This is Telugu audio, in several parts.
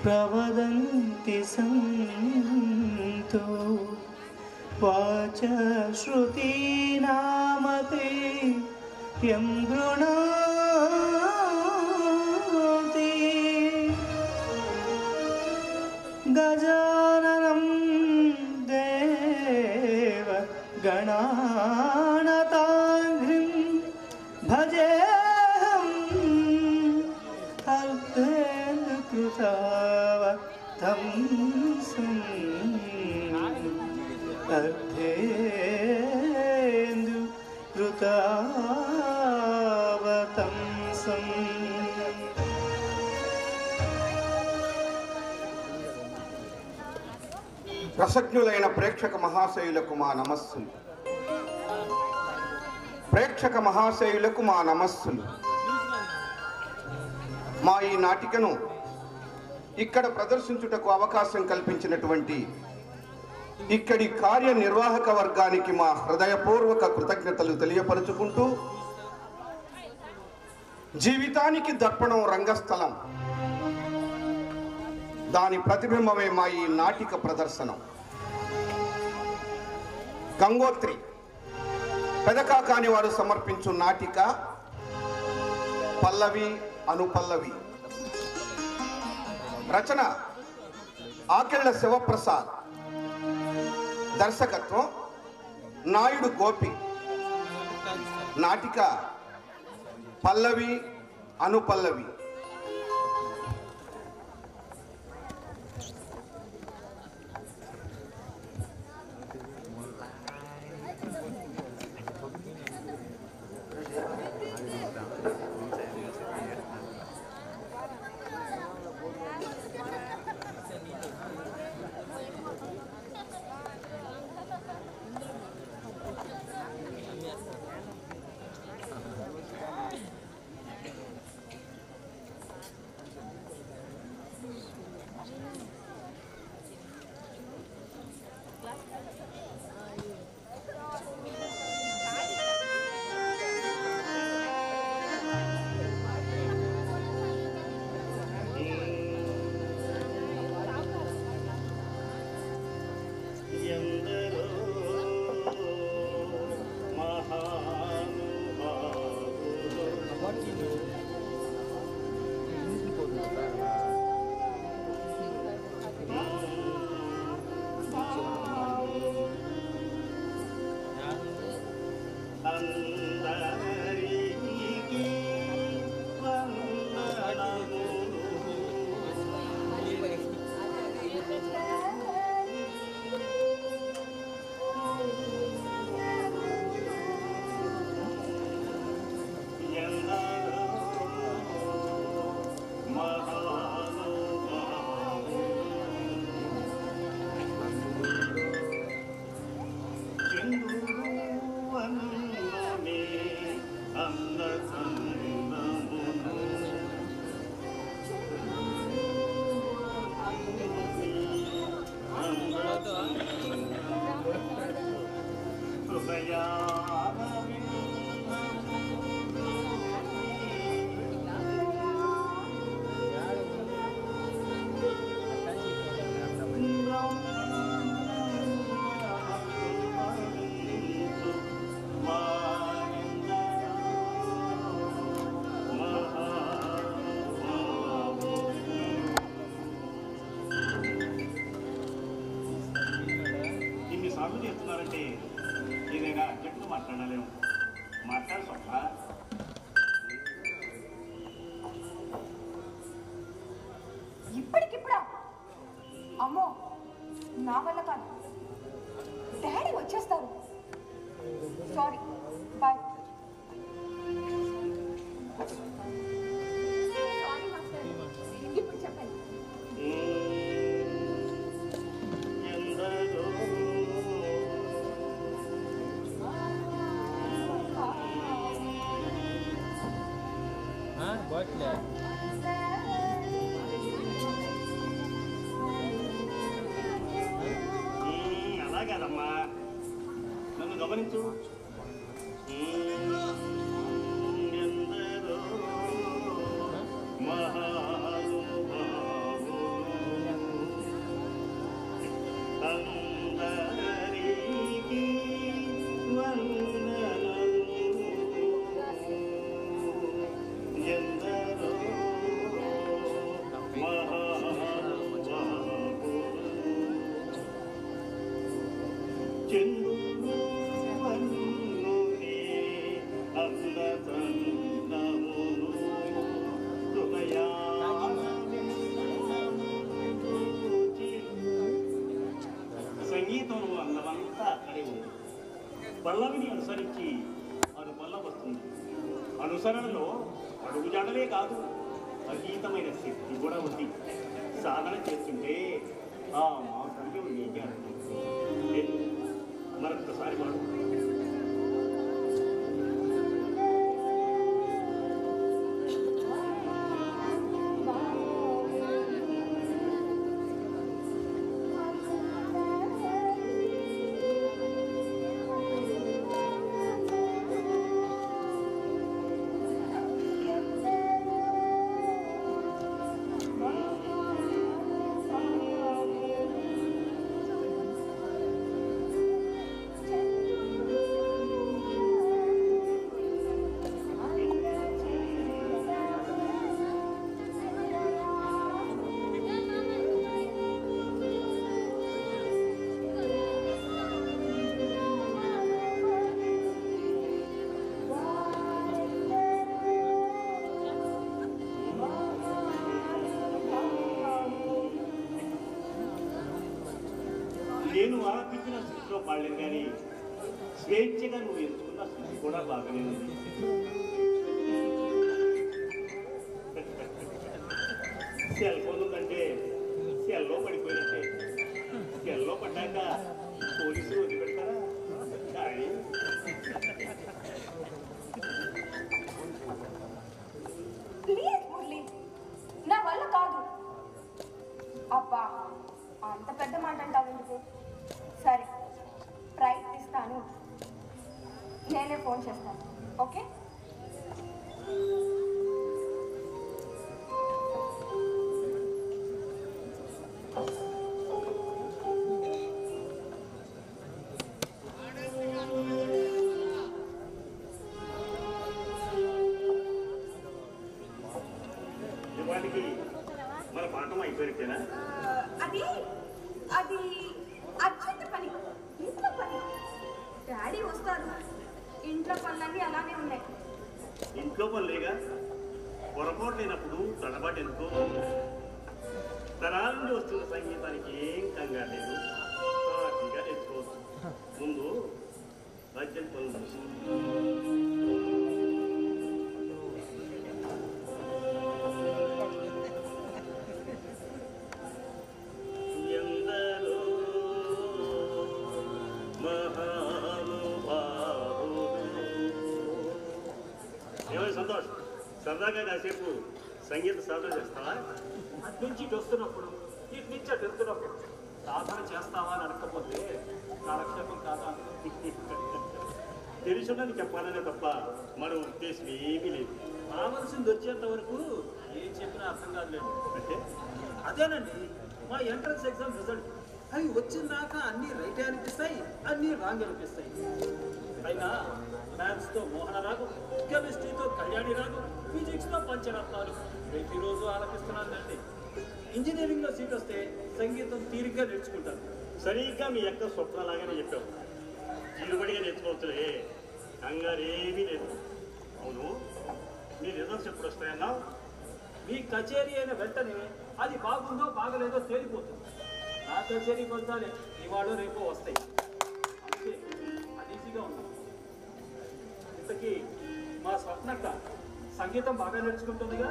प्रवदन्ति सन्तो वाचश्रुतीनामते यं गृणाति गजाननं देव गणानताघ्रिं भजेऽहम् अर्धेन कृतावतं अर्धेन्दु कृतावतं सम् రసజ్ఞులైన ప్రేక్షక మహాశయులకు మా నమస్సులు ప్రేక్షక మహాశయులకు మా నమస్సులు మా ఈ నాటికను ఇక్కడ ప్రదర్శించుటకు అవకాశం కల్పించినటువంటి ఇక్కడి కార్యనిర్వాహక వర్గానికి మా హృదయపూర్వక కృతజ్ఞతలు తెలియపరుచుకుంటూ జీవితానికి దర్పణం రంగస్థలం దాని ప్రతిబింబమే మా ఈ నాటిక ప్రదర్శనం గంగోత్రి పెదకాకాని వారు సమర్పించు నాటిక పల్లవి అనుపల్లవి రచన ఆకెళ్ల శివప్రసాద్ దర్శకత్వం నాయుడు గోపి నాటిక పల్లవి అనుపల్లవి ఎందరో మహానుభావులు అందరికీ వందనములు. ఇన్ని సార్లు చేస్తున్నారంటే ఏదైనా అర్జెంటుగా మాట్లాడలేము మాట్లాడు స్వప్న ఇప్పటికిప్పుడా అమ్మో నా వల్ల కాదు డాడీ వచ్చేస్తారు సారీ బాయ్ సారీ మాస్టర్ ఇప్పుడు చెప్పండి ఎందరో మ్మ్, అలా కాదమ్మా నన్ను గమనించు మ్మ్, ఎందరో మహానుభావులు పల్లవిని అనుసరించి అనుపల్ల వస్తుంది అనుసరణలో అడుగుజాడలే కాదు అతీతమైన శక్తి కూడా ఉంది సాధన చేస్తుంటే ఆ మాధుర్యం నీకే అనుభూతి. ఏ, మరొకసారి మాట నేను ఆలపించిన స్థితిలో పాడలేను కానీ స్వేచ్ఛగా నువ్వు ఎంచుకున్న స్థితి కూడా బాగానే ఉంది సెల్ ఫోన్ ఉందంటే సెల్లో పడిపోయినట్టే సెల్లో పడ్డాక పోలీసులు వదిలిపెడతారా కానీ ప్లీజ్ మురళి నా వల్ల కాదు అబ్బా అంత పెద్ద మాట అంటావు ఎందుకు సరే ప్రయత్నిస్తాను నేనే ఫోన్ చేస్తాను ఓకే ఇవాటికి మన పాఠం అయిపోయినట్టేనా అది అది అర్జెంట్ పని ఇంట్లో పని డాడీ వస్తారు ఇంట్లో పనులన్నీ అలానే ఉన్నాయి ఇంట్లో పనులేగా పొరపాటు లేనప్పుడు తడబాటు ఎందుకో తరాల నుండి వస్తున్న సంగీతానికి ఏం కంగారు లేదు హ్యాపీగా నేర్చుకోవచ్చు ముందు రాజ్యం పనులు చూసి ఎందరో మహానుభావులు ఏమై సంతోష్ సరదాగా కాసేపు సంగీత సాధన చేస్తావా అటు నుంచి ఇటు వస్తున్నప్పుడు ఇటు నుంచి అటు వెళ్తున్నప్పుడు సాధన చేస్తావా అని అడగకపోతే కాలక్షేపం కాదా తెలుసున్నది చెప్పాలనే తప్ప మరో ఉద్దేశం ఏమీ లేదు కావలసింది వచ్చేంత వరకు ఏం చెప్పినా అర్థం కాదులేండి అంటే అదేనండి మా ఎంట్రన్స్ ఎగ్జామ్ రిజల్ట్ అవి వచ్చిందాక అన్ని రైట్ అనిపిస్తాయి అన్ని రాంగ్ అనిపిస్తాయి అయినా మ్యాథ్స్తో మోహన రాగు కెమిస్ట్రీతో కళ్యాణి రాగు ఫిజిక్స్తో పంచరత్నాలు ప్రతిరోజు ఆలపిస్తున్నానండి ఇంజనీరింగ్లో సీట్ వస్తే సంగీతం తీరిగ్గా నేర్చుకుంటాను సరిగ్గా మీ యొక్క స్వప్నలాగానే చెప్పావు తీరుబడిగా నేర్చుకోవచ్చులే కంగారు ఏమీ లేదు అవును మీ రిజల్ట్స్ ఎప్పుడు వస్తాయన్నా మీ కచేరీ అయిన వెంటనే అది బాగుందో బాగలేదో తేలిపోతుంది నా కచేరీకి వస్తాలే ఇవాళ రేపు వస్తాయి అందుకే అనీజీగా ఉంది ఇంతకీ మా స్వప్నక్క సంగీతం బాగా నేర్చుకుంటుందిగా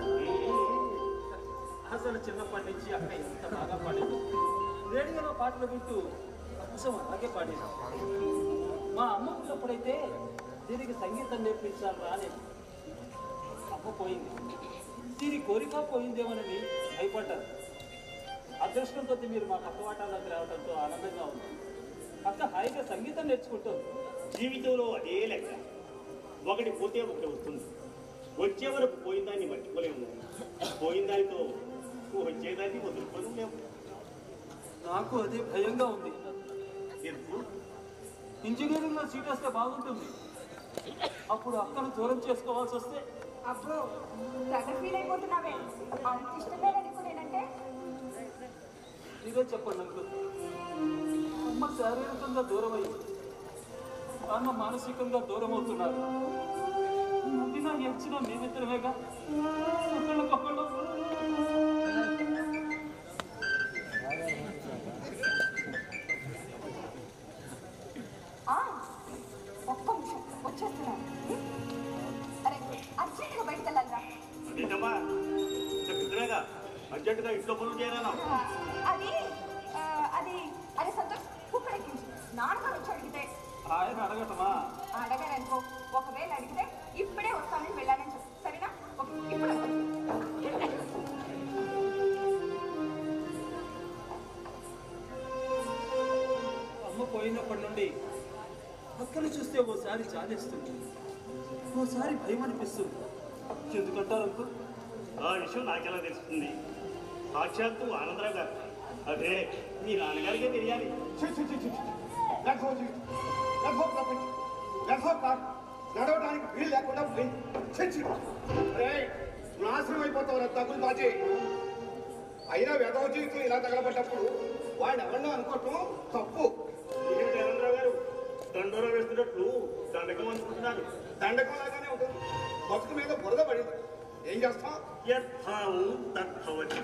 అసలు చిన్నప్పటి నుంచి అక్క ఎంత బాగా పాడేది రేడియోలో పాటలు వింటూ అంశం అలాగే పాడేది మా అమ్మ ఉన్నప్పుడైతే దీనికి సంగీతం నేర్పించాలి రాలేదు అమ్మ పోయింది దీని కోరిక పోయిందేమోనని భయపడ్డారు అదృష్టం కొద్ది మీరు మా పక్క వాటాలకు రావడంతో ఆనందంగా ఉంది అక్క హాయిగా సంగీతం నేర్చుకుంటుంది జీవితంలో అదే లెక్క ఒకటి పోతే ఒకటి వస్తుంది వచ్చే వరకు పోయిన దాన్ని మర్చిపోలేము పోయిన దానితో వచ్చేదాన్ని వదులుకోలేము నాకు అదే భయంగా ఉంది ఎందుకు ఇంజనీరింగ్లో సీట్ వస్తే బాగుంటుంది అప్పుడు అక్కను దూరం చేసుకోవాల్సి వస్తే అబ్బో తెగ ఫీల్ అయిపోతున్నావే అంత ఇష్టమే నీకు నేనంటే ఇదే చెప్పండి అంకుల్ అమ్మ శారీరకంగా దూరం అయ్యింది అన్న మానసికంగా దూరం అవుతున్నారు నవ్వినా ఎచ్చినా మేమిద్దరమేగా ఒకళ్ళకొకళ్ళు ఆ, అర్జెంటుగా ఇంట్లో పనులు చేయాలన్నావు ఆ, అది ఆ, అది అది సంతోష్ కుక్కడెక్కించు నాన్నగారు వచ్చి అడిగితే ఆయన అడగటమా అడగారనుకో ఒకవేళ అడిగితే ఇప్పుడే వస్తానని వెళ్ళానని చెప్పు సరేనా ఓకే ఇప్పుడు వస్తాను. అమ్మ పోయినప్పటి నుండి అక్కని చూస్తే ఓసారి చాలేస్తుంది ఓసారి భయం అనిపిస్తుంది ఎందుకంటారు అంకుల్ ఆ విషయం నాకెలా తెలుస్తుంది సాక్షాత్తు ఆనందరావు గారు అదే మీ నాన్నగారికే తెలియాలి ఛీ, ఛీ, ఛీ, ఛీ, ఛీ. Let's go, జీవితం. Let's go, profit. Let's go, car. నడవడానికి వీలు లేకుండా పోయింది. ఛీ, ఛీ. రేయ్, నాశనం అయిపోతావు తగులు బాజీ అయినా వెదవ జీవితం ఇలా తగలబడ్డప్పుడు వాడిని ఎవరినో అనుకోవటం తప్పు ఏంటి ఆనందరావు గారు దండోరా వేస్తున్నట్లు దండకం అనుకుంటున్నారు దండకం లాగానే ఉంటుంది బతుకు మీద బురద పడింది ఏం చేస్తాం యథావు తత్వతి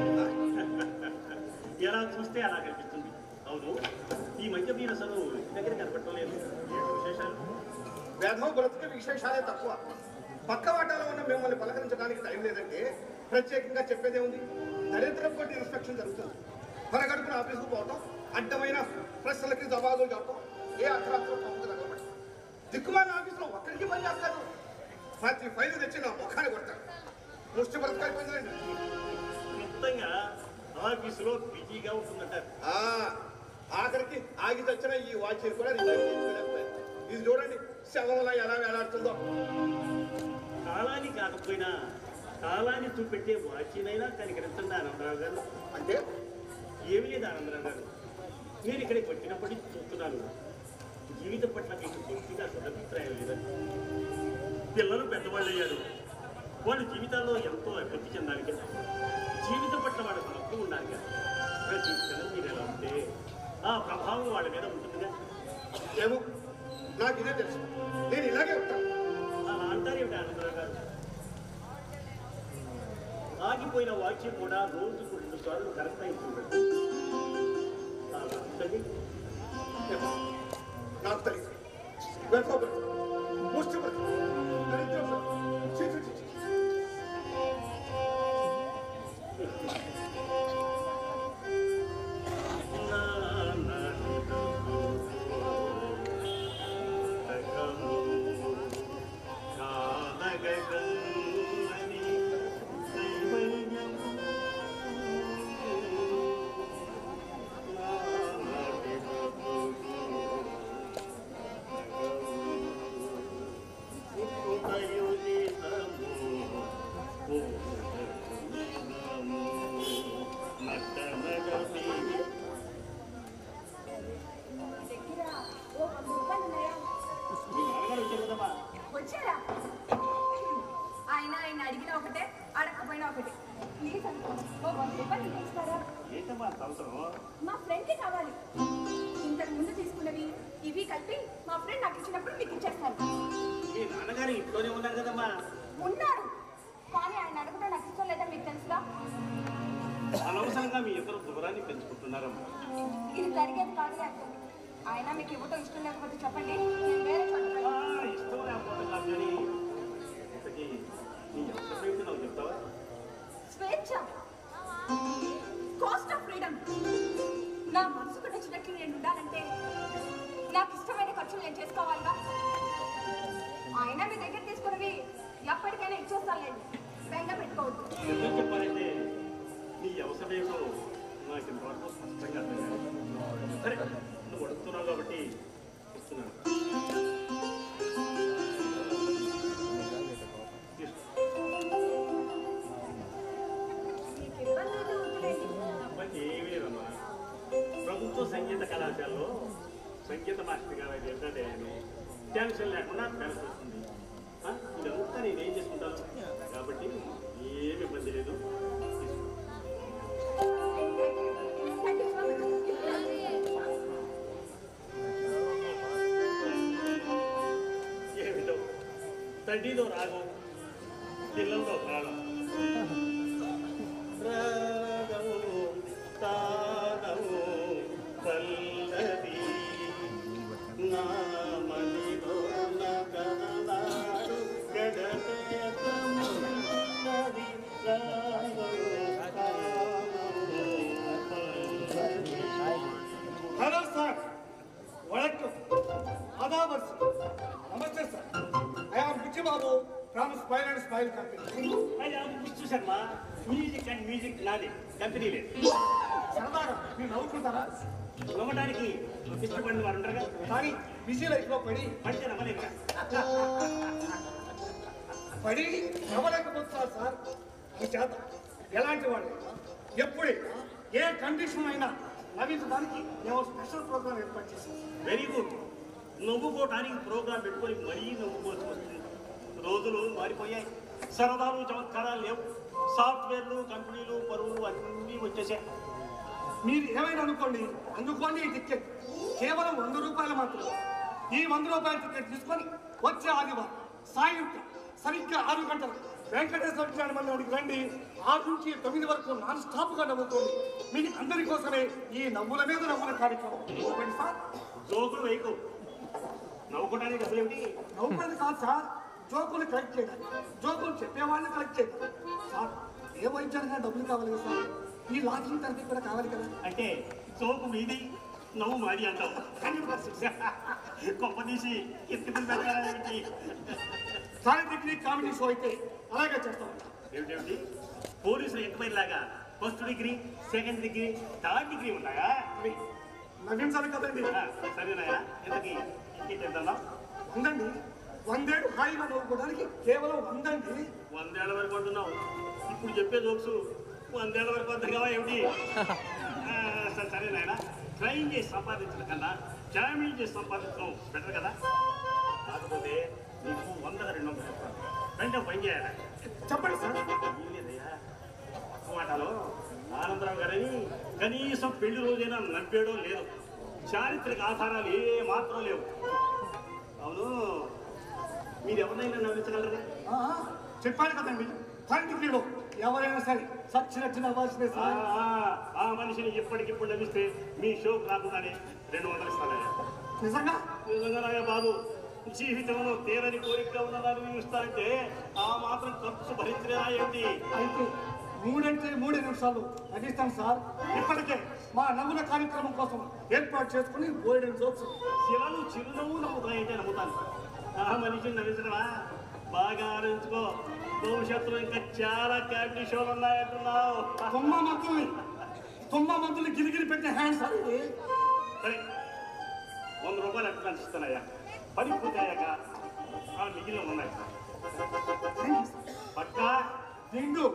ఎలా చూస్తే అలా కనిపిస్తుంది అవును ఈ మధ్య మీరు అసలు ఇంటి దగ్గర కనపడటం లేదు ఏంటి విశేషాలు వేధవ బ్రతుకు విశేషాలే తక్కువ పక్క వాటాలో ఉన్న మిమ్మల్ని పలకరించడానికి టైం లేదంటే ప్రత్యేకంగా చెప్పేదే ఉంది దరిద్రం కొట్టి ఇన్స్పెక్షన్ జరుగుతుంది పరగడుపున ఆఫీస్కు పోవటం అడ్డమైన ప్రశ్నలకి జవాబులు చెప్పడం ఏ అర్ధరాత్రం పంపుకు తగలబడి దిక్కుమాల ఆఫీసులో ఒక్కడికి పని చేస్తారు ప్రతి ఫైలు తెచ్చి నా ముఖాన్ని కొడతాడు ముష్టి బ్రతకైపోయిందండి మొత్తంగా ఆఫీసులో బిజీగా ఉంటుందంటారు ఆ, ఆఖరికి ఆగి తెచ్చిన ఈ వాచీలు కూడా రిపేర్ చేయించుకోలేకపోయారు ఇది చూడండి శవంలా ఎలా వేలాడుతుందో కాలాన్ని కాకపోయినా కాలాన్ని చూపెట్టే వాచినైనా కనికరించండి ఆనందరావు గారు అంటే ఏమీ లేదు ఆనందరావు గారు నేను ఇక్కడికి వచ్చినప్పటి నుంచి చూస్తున్నాను జీవితం పట్ల మీకు పూర్తిగా సదభిప్రాయం లేదండి పిల్లలు పెద్దవాళ్ళు అయ్యారు వాళ్ళ జీవితాల్లో ఎంతో అభివృద్ధి చెందాలి కదా జీవితం పట్ల వాళ్ళకి హక్కు ఉండాలి కదా ప్రతి క్షణం మీరు ఎలా ఉంటే ఆ ప్రభావం వాళ్ళ మీద ఉంటుందిగా ఏమో నాకు ఇదే తెలుసు నేను ఇలాగే ఉంటాను అలా అంటారు ఏమిటి ఆనందరావు గారు ఆగిపోయిన వాక్యం కూడా రోజుకు రెండు సార్లు కరెక్ట్ అయిపోయింది అలా ఉంటుంది. ఏమో, నాకు తెలియదు వెళ్తా ముష్టి బ్రతుకు. దరిద్రం బ్రతుకు. ఛీ, ఛీ, ఛీ, ఛీ. దగ్గర ఓ వంద రూపాయలు ఉన్నాయా వచ్చారా ఆయన ఆయన అడిగిన ఒకటే అడగకపోయినా ఒకటే ప్లీజ్ అనుకో ఓ వంద రూపాయలు ఇంకా ఇస్తారా ఏంటమ్మా అంత అవసరం మా ఫ్రెండ్కి కావాలి ఇంతకు ముందు తీసుకున్నవి ఇవి కలిపి మా ఫ్రెండ్ నాకు ఇచ్చినప్పుడు మీకు ఇచ్చేస్తాను మీ నాన్నగారు ఇంట్లోనే ఉన్నారు కదమ్మా ఉన్నారు కానీ ఆయన అడగడం నాకు ఇష్టం లేదని మీకు తెలుసుగా అనవసరంగా మీ ఇద్దరు దూరాన్ని పెంచుకుంటున్నారమ్మా ఇది జరిగేది కాదు అర్థం ఆయన మీకు ఇవ్వటం ఇష్టం లేకపోతే చెప్పండి నేను వేరే చోట ఆ, ఇష్టం లేకపోతే కాదు కానీ ఇంతకీ నీ అవసరం ఏంటి నాకు చెప్తావా స్వేచ్ఛ కాస్ట్ ఆఫ్ ఫ్రీడమ్ నా మనసుకు నచ్చినట్లు నేను ఉండాలంటే నాకు ఇష్టమైన ఖర్చులు నేను చేసుకోవాలిగా ఆయన మీ దగ్గర తీసుకున్నవి ఎప్పటికైనా ఇచ్చేస్తానులేండి బెంగ పెట్టుకోవద్దు ఎందుకు చెప్పాలంటే నీ అవసరం ఏంటో నాకు ఇంతవరకు స్పష్టంగా అర్థం కాదు. సరే నువ్వు అడుగుతున్నావు కాబట్టి ఇస్తున్నాను తీసుకో. మీకు ఇబ్బంది అయితే వద్దులేండి మరి ఏమీ లేదమ్మా ప్రభుత్వ సంగీత కళాశాలలో సంగీత మాస్టర్ గారు అది ఏంటంటే అని టెన్షన్ లేకుండా పెన్షన్ వస్తుంది ఆ, ఇదంతా నేనేం చేసుకుంటాను కాబట్టి ఏమి ఇబ్బంది లేదు తీసుకో. థ్యాంక్ యూ సో మచ్ ఏమిటో తండ్రిలో రాగం పిల్లలతో ప్రాణం రాగము తాగము పల్లవి నా మదిలో నగనాడు గడపేతము నది రాగము తాగము ఆయిల్ కంపెనీ అది ముస్తు శర్మ మ్యూజిక్ అండ్ మ్యూజిక్ నాది కంపెనీ లేదు సరదాగా మీరు నవ్వుకుంటారా నమ్మడానికి ఇష్టపడిన వారు ఉంటారు కదా కానీ బిజీ లైఫ్ లో పడి పడితే నమ్మలేక పడి నవ్వలేకపోతున్నారు సార్ మీ చేత ఎలాంటి వాళ్ళు ఎప్పుడైనా ఏ కండిషన్ అయినా నవ్వించడానికి మేము స్పెషల్ ప్రోగ్రామ్ ఏర్పాటు చేసాం వెరీ గుడ్ నవ్వుకోవటానికి ప్రోగ్రాం పెట్టుకొని మరీ నవ్వుకోవాల్సి వస్తుంది రోజులు మారిపోయాయి సరదాలు చమత్కారాలు లేవు సాఫ్ట్వేర్లు కంపెనీలు పరువులు అన్నీ వచ్చేసాయి మీరు ఏమైనా అనుకోండి అందుకోండి ఈ టికెట్ కేవలం వంద రూపాయలు మాత్రమే ఈ వంద రూపాయల టికెట్ తీసుకొని వచ్చే ఆదివారం సాయంత్రం సరిగ్గా ఆరు గంటలు వెంకటేశ్వర స్వామి మందిరానికి రండి ఆరు నుంచి తొమ్మిది వరకు నాన్ స్టాప్ గా నవ్వుకోండి మీ అందరి కోసమే ఈ నవ్వుల మీద నవ్వుల కార్యక్రమం ఇవ్వండి సార్ జోకులు వేయకు నవ్వుకోవడానికి అసలు ఏమిటి నవ్వుకునేది కాదు సార్ జోకులు కలెక్ట్ చేయాలి జోకులు చెప్పేవాళ్ళని కలెక్ట్ చేయాలి సార్ ఏ వైద్యానికైనా డబ్బులు కావాలి కదా సార్ ఈ లాజింగ్ థెరపీ కూడా కావాలి కదా అంటే జోకు మీది నవ్వు మాది అంటావు గొప్ప తీసి ఎత్తుకుని పెట్టాలి సాయి టెక్నిక్ కామెడీ షో అయితే అలాగే చేస్తాం ఏమిటేమిటి పోలీసులు ఎంక్వైరీ లాగా first degree second degree third degree ఉన్నాయా అవి నవ్వించాలి కదండి ఆ, సరేనాయా ఇంతకీ ఇంకేంటి వెళ్దాం వందండి వందేళ్ళు హాయిగా నవ్వుకోవడానికి కేవలం వందండి వందేళ్ల వరకు అంటున్నావు ఇప్పుడు చెప్పే జోక్స్ వందేళ్ల వరకు అంతగా ఏమిటి ఆ, సరే సరే నాయన ట్రైన్ చేసి సంపాదించడం కన్నా జామీన్ చేసి సంపాదించడం బెటర్ కదా కాకపోతే నీకు వందల రెండు వందలు చెప్తాను వెంటనే పని చేయాలి చెప్పండి సార్ వీల్లేదయ్యా. మాటలో ఆనందరావు గారని కనీసం పెళ్లి రోజైనా నవ్వాడో లేదు చారిత్రక ఆధారాలు ఏ మాత్రం లేవు అవును మీరు ఎవరినైనా నవ్వించగలరా ఆ, చెప్పాను కదండి థర్డ్ డిగ్రీలో ఎవరైనా సరే సచ్చినట్టు నవ్వాల్సిందే ఆ, సార్ ఆ, ఆ మనిషిని ఇప్పటికిప్పుడు నవ్విస్తే మీ షోకు రాకుండానే రెండు వందలు ఇస్తానయ్యా నిజంగా నిజంగానయ్యా బాబు జీవితంలో తీరని కోరిక ఉన్నదాన్ని ఇస్తానంటే ఆ మాత్రం ఖర్చు భరించలేదా ఏంటి అయితే మూడంటే మూడు నిమిషాలు నటిస్తాను సార్ ఇప్పటికే మా నవ్వుల కార్యక్రమం కోసం ఏర్పాటు చేసుకుని బోర్డు జోక్స్ శివలు చిరునవ్వు నవ్వుతాయంటే నమ్ముతాను ఆ మనిషిని నవ్వించడమా బాగా ఆలోచించుకో భవిష్యత్తులో ఇంకా చాలా కామెడీ షోలు ఉన్నాయంటున్నావు తొమ్మ మంతుల్ని తొమ్మ మంతుల్ని గిరిగిరి పెట్టే హ్యాండ్ సార్ ఇది సరే వంద రూపాయలు అడ్వాన్స్ ఇస్తానయ్యా పని పూర్తయ్యాక ఆ మిగిలిన ఉన్నాయి పక్కా దిండు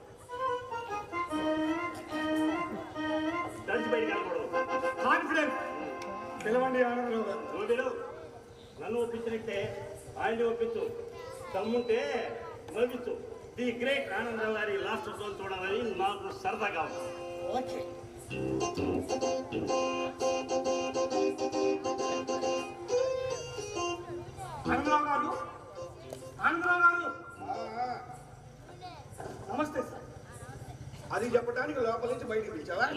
దంచి బయటికి వెళ్ళకూడదు కాన్ఫిడెంట్ పిలవండి ఆనందరావు గారు నువ్వు పిలు. నన్ను ఒప్పించినట్టే ఆయన్ని ఒప్పించు దమ్ముంటే నవ్వించు ది గ్రేట్ ఆనందరావు గారి లాస్ట్ జోన్ చూడాలని నాకు సరదాగా ఉంది ఓకే ఆనందరావు గారు ఆనందరావు గారు నమస్తే సార్ అది చెప్పడానికి లోపల నుంచి బయటికి పిలిచావా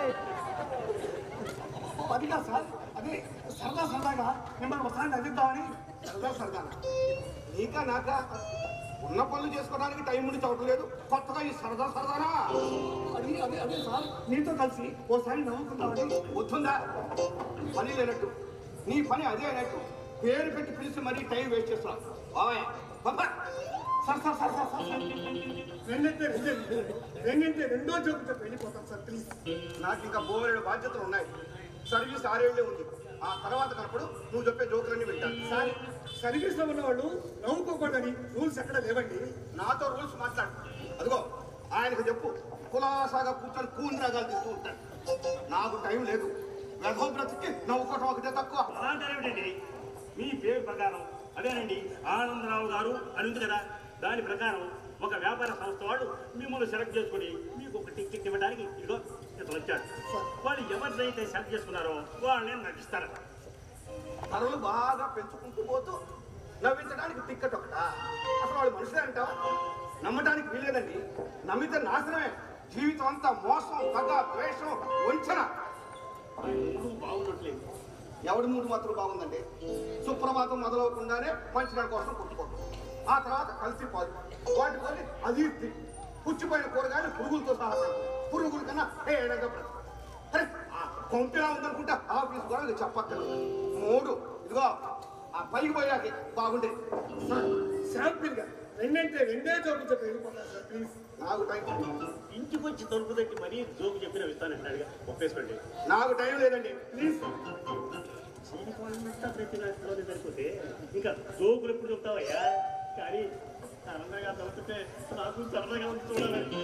అదిగా సార్ అదే సరదా సరదాగా మిమ్మల్ని ఒకసారి నవ్విద్దామని సరదా సరదా నీకా నాకా ఉన్న పనులు చేసుకోవడానికి టైం ఉండి చవట్లేదు కొత్తగా ఈ సరదా సరదానా అది అదే అదే సార్ మీతో కలిసి ఓసారి నవ్వుకుందామని వస్తుందా పని లేనట్టు నీ పని అదే అయినట్టు పేరు పెట్టి పిలిచి మరీ టైం వేస్ట్ చేస్తున్నావు బాబాయ్ బాబా sir sir sir sir sir రెండంటే రెండే రెండంటే రెండో జోకుతో వెళ్ళిపోతాం సార్ ప్లీజ్ నాకు ఇంకా బోలెడు బాధ్యతలు ఉన్నాయి సర్వీస్ ఆరేళ్లే ఉంది ఆ తర్వాత కనపడు నువ్వు చెప్పే జోకులన్నీ వింటాను సార్ సర్వీస్ లో ఉన్న వాళ్ళు నవ్వుకోకూడదని రూల్స్ ఎక్కడ లేవండి నాతో రూల్స్ మాట్లాడు అదిగో ఆయనకు చెప్పు కులాసాగా కూర్చొని కూని రాగాలు తీస్తూ ఉంటాడు నాకు టైం లేదు వెధవ బ్రతికి నవ్వుకోవటం ఒకటే తక్కువ అలాంటి ఏమిటండి మీ పేరు ప్రకారం అదేనండి ఆనందరావు గారు అని ఉంది కదా దాని ప్రకారం ఒక వ్యాపార సంస్థ వాళ్ళు మిమ్మల్ని సెలెక్ట్ చేసుకుని మీకు ఒక టికెట్ ఇవ్వడానికి ఇదిగో ఇతను వచ్చాడు వాళ్ళు ఎవరినైతే సెలెక్ట్ చేసుకున్నారో వాళ్ళని నటిస్తారు ధరలు బాగా పెంచుకుంటూ పోతూ నవ్వించడానికి టిక్కెట్ ఒకటా అసలు వాళ్ళు మనుషులే అంటావా నమ్మటానికి వీలేదండి నమ్మితే నాశనమే జీవితం అంతా మోసం పగ ద్వేషం వంచన నువ్వు బాగున్నట్లేదు ఎవడి మూడు మాత్రం బాగుందండి సుప్రభాతం మొదలవకుండానే మంచినీళ్ళ కోసం కొట్టుకోవడం ఆ తర్వాత కలిసి పాలు వాటి కొని అది ఇది. పుచ్చిపోయిన కూరగాయలు పురుగులతో సహా తినడం. పురుగుల కన్నా ఏడగా బ్రతుకు. అరే ఆ కొంపెలా ఉందనుకుంటే ఆఫీస్ కూడా ఇది చెప్పక్కర్లేదు మూడు ఇదిగో ఆ పైకి పోయాక బాగుండేది సార్ శాంపిల్ గా రెండంటే రెండే జోకు చెప్పి వెళ్ళిపోతాను సార్ ప్లీజ్ నాకు టైం ఇంటికి వచ్చి తలుపు తట్టి మరీ జోకు చెప్పిన ఇస్తానంటున్నాడుగా ఒప్పేసుకోండి నాకు టైం లేదండి ప్లీజ్ చీనికోళ్ళంతా ప్రతి రాష్ట్రంలోనే సరిపోతే ఇంకా జోకులు ఎప్పుడు చెప్తావయ్యా కానీ సరదాగా తలుపుతుంటే నాకు సరదాగా ఉంది చూడాలని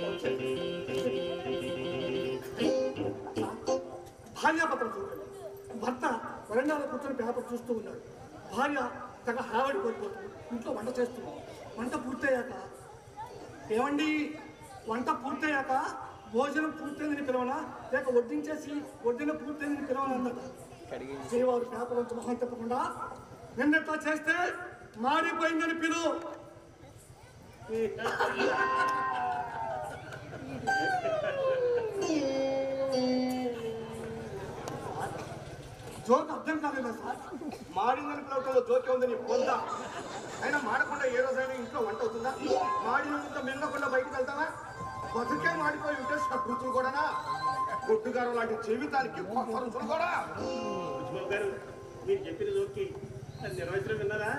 భార్యాపత్రం చూడండి భర్త వరండాలో కూర్చొని పేపర్ చూస్తూ ఉన్నాడు భార్య తగ హావడి కోల్పోతుంది ఇంట్లో వంట చేస్తుంది వంట పూర్తయ్యాక ఏమండి వంట పూర్తయ్యాక భోజనం పూర్తయిందని పిలవనా లేక వడ్డించేసి వడ్డిన పూర్తయిందని పిలవనా అన్నట శ్రీవారు పేపర్ నుంచి మొహం తప్పకుండా నిన్నట్లా చేస్తే మారిపోయిందని పిలువు జోక్ అర్థం కాలేదా సార్ మాడిందని పిలవటంలో జోకే ఉంది నీ పొంద అయినా మాడకుండా ఏ రోజైనా ఇంట్లో వంట అవుతుందా మాడినంత మింగకుండా బయటకు వెళ్తావా బతుకే మాడిపోయి ఉంటే సకృతులు కూడానా గుడ్డుగారు లాంటి జీవితానికి కొత్త రుచులు కూడా ఉజ్బాబు గారు మీరు చెప్పిన జోక్కి అది నిర్వచనం విన్నారా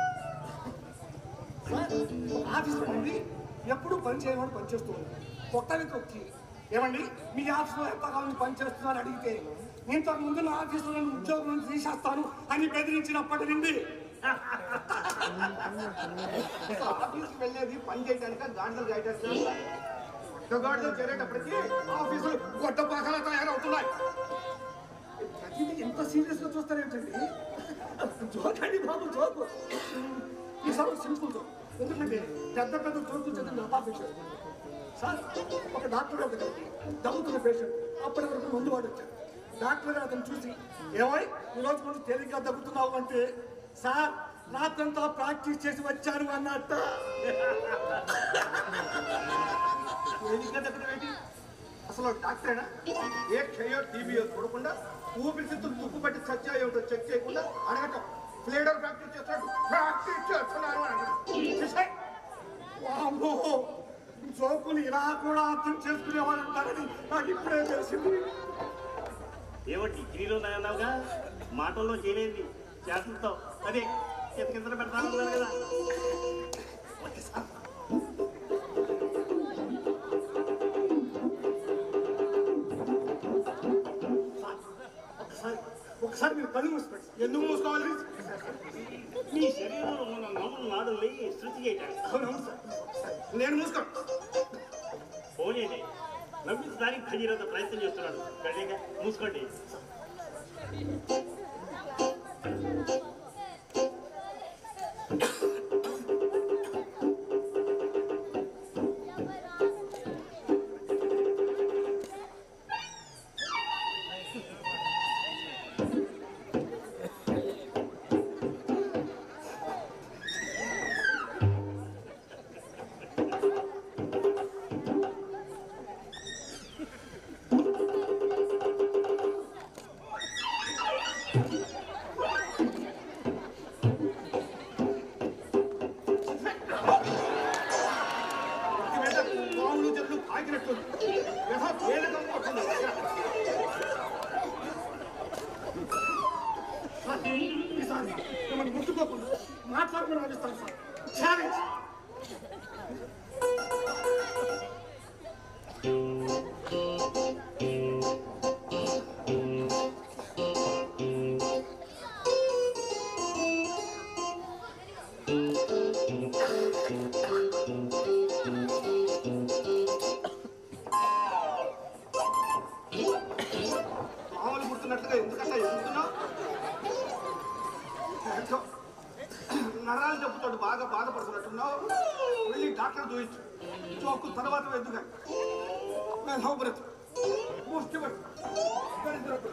సార్ ఆఫీస్లో ఉండి ఎప్పుడు పని చేయమని పని చేస్తూ ఉన్నాను కొత్త వ్యక్తి వచ్చి ఏమండి మీ ఆఫీస్లో ఎంతకాలం పని చేస్తున్నారు అడిగితే ఇంతకు ముందు నా ఆఫీస్లో నేను ఉద్యోగం నుంచి తీసేస్తాను అని బెదిరించినప్పటి నుండి ఆఫీస్కి వెళ్ళేది పని చేయడానికి గాడిదలు గాయటానికి గాడిదలు చేరేటప్పటికి ఆఫీసులు గొడ్డ పాకలా తయారవుతున్నాయి ప్రతిదీ ఎంత సీరియస్ గా చూస్తారేంటండి జోక్ అండి బాబు జోకు ఈసారి సింపుల్ జోక్ ఎందుకంటే పెద్ద పెద్ద జోకులు చదివి నా పాప సార్ ఒక డాక్టర్ గారి దగ్గరికి దగ్గుతున్న పేషెంట్ అప్పటి వరకు మందు వాడు వచ్చాడు డాక్టర్ గారు అతను చూసి ఏమై ఈరోజు కొంచెం తేలిగ్గా దగ్గుతున్నావు అంటే సార్ రాత్రంతా ప్రాక్టీస్ చేసి వచ్చాను అన్నట్ట తేలిగ్గా దగ్గర ఏంటి అసలు డాక్టరేనా ఏ క్షయో టీబీఓ చూడకుండా ఊపిరితిత్తులు తుప్పు పట్టి చచ్చా ఏమిటో చెక్ చేయకుండా అడగటం ఫ్లేడర్ ప్రాక్టీస్ చేస్తున్నట్టు ప్రాక్టీస్ చేస్తున్నారు అని అడగటం చేసేయ్. వామ్మో జోకులు ఇలా కూడా అర్థం చేసుకునేవాళ్ళు ఉంటారని నాకు ఇప్పుడే తెలిసింది ఏవో డిగ్రీలో ఉన్నాయన్నావుగా మాటల్లో చేయలేంది చేతులతో అదే కింద కింద పెడతాను అన్నారు కదా ఒకసారి ఒకసారి మీరు కళ్ళు మూసిపెట్టి ఎందుకు మూసుకోవాలి నీ శరీరంలో ఉన్న నవ్వుల నాడుల్ని శృతి చేయటానికి అవునవును సార్ నేను మూసుకోను పోనీయండి నవ్వించడానికి భగీరథ ప్రయత్నం చేస్తున్నాడు గట్టిగా మూసుకోండి ఇంటి మీద పాములు జల్లు ఆగినట్టు యథా తేలికం పడుతుంది దగ్గర. సార్ ఈసారి మిమ్మల్ని ముట్టుకోకుండా మాట్లాడకుండా నడుస్తాను సార్ ఛాలెంజ్ పాములు పుడుతున్నట్లుగా ఎందుకంటే ఎదుగుతున్నావు ఏంటో, నరాల జబ్బుతో బాగా బాధపడుతున్నట్టున్నావు వెళ్ళి డాక్టర్ చూయించు చోకు తర్వాత ఎందుకు నేను హోబ్రత్ ముష్టి పట్టు దరిద్రపు.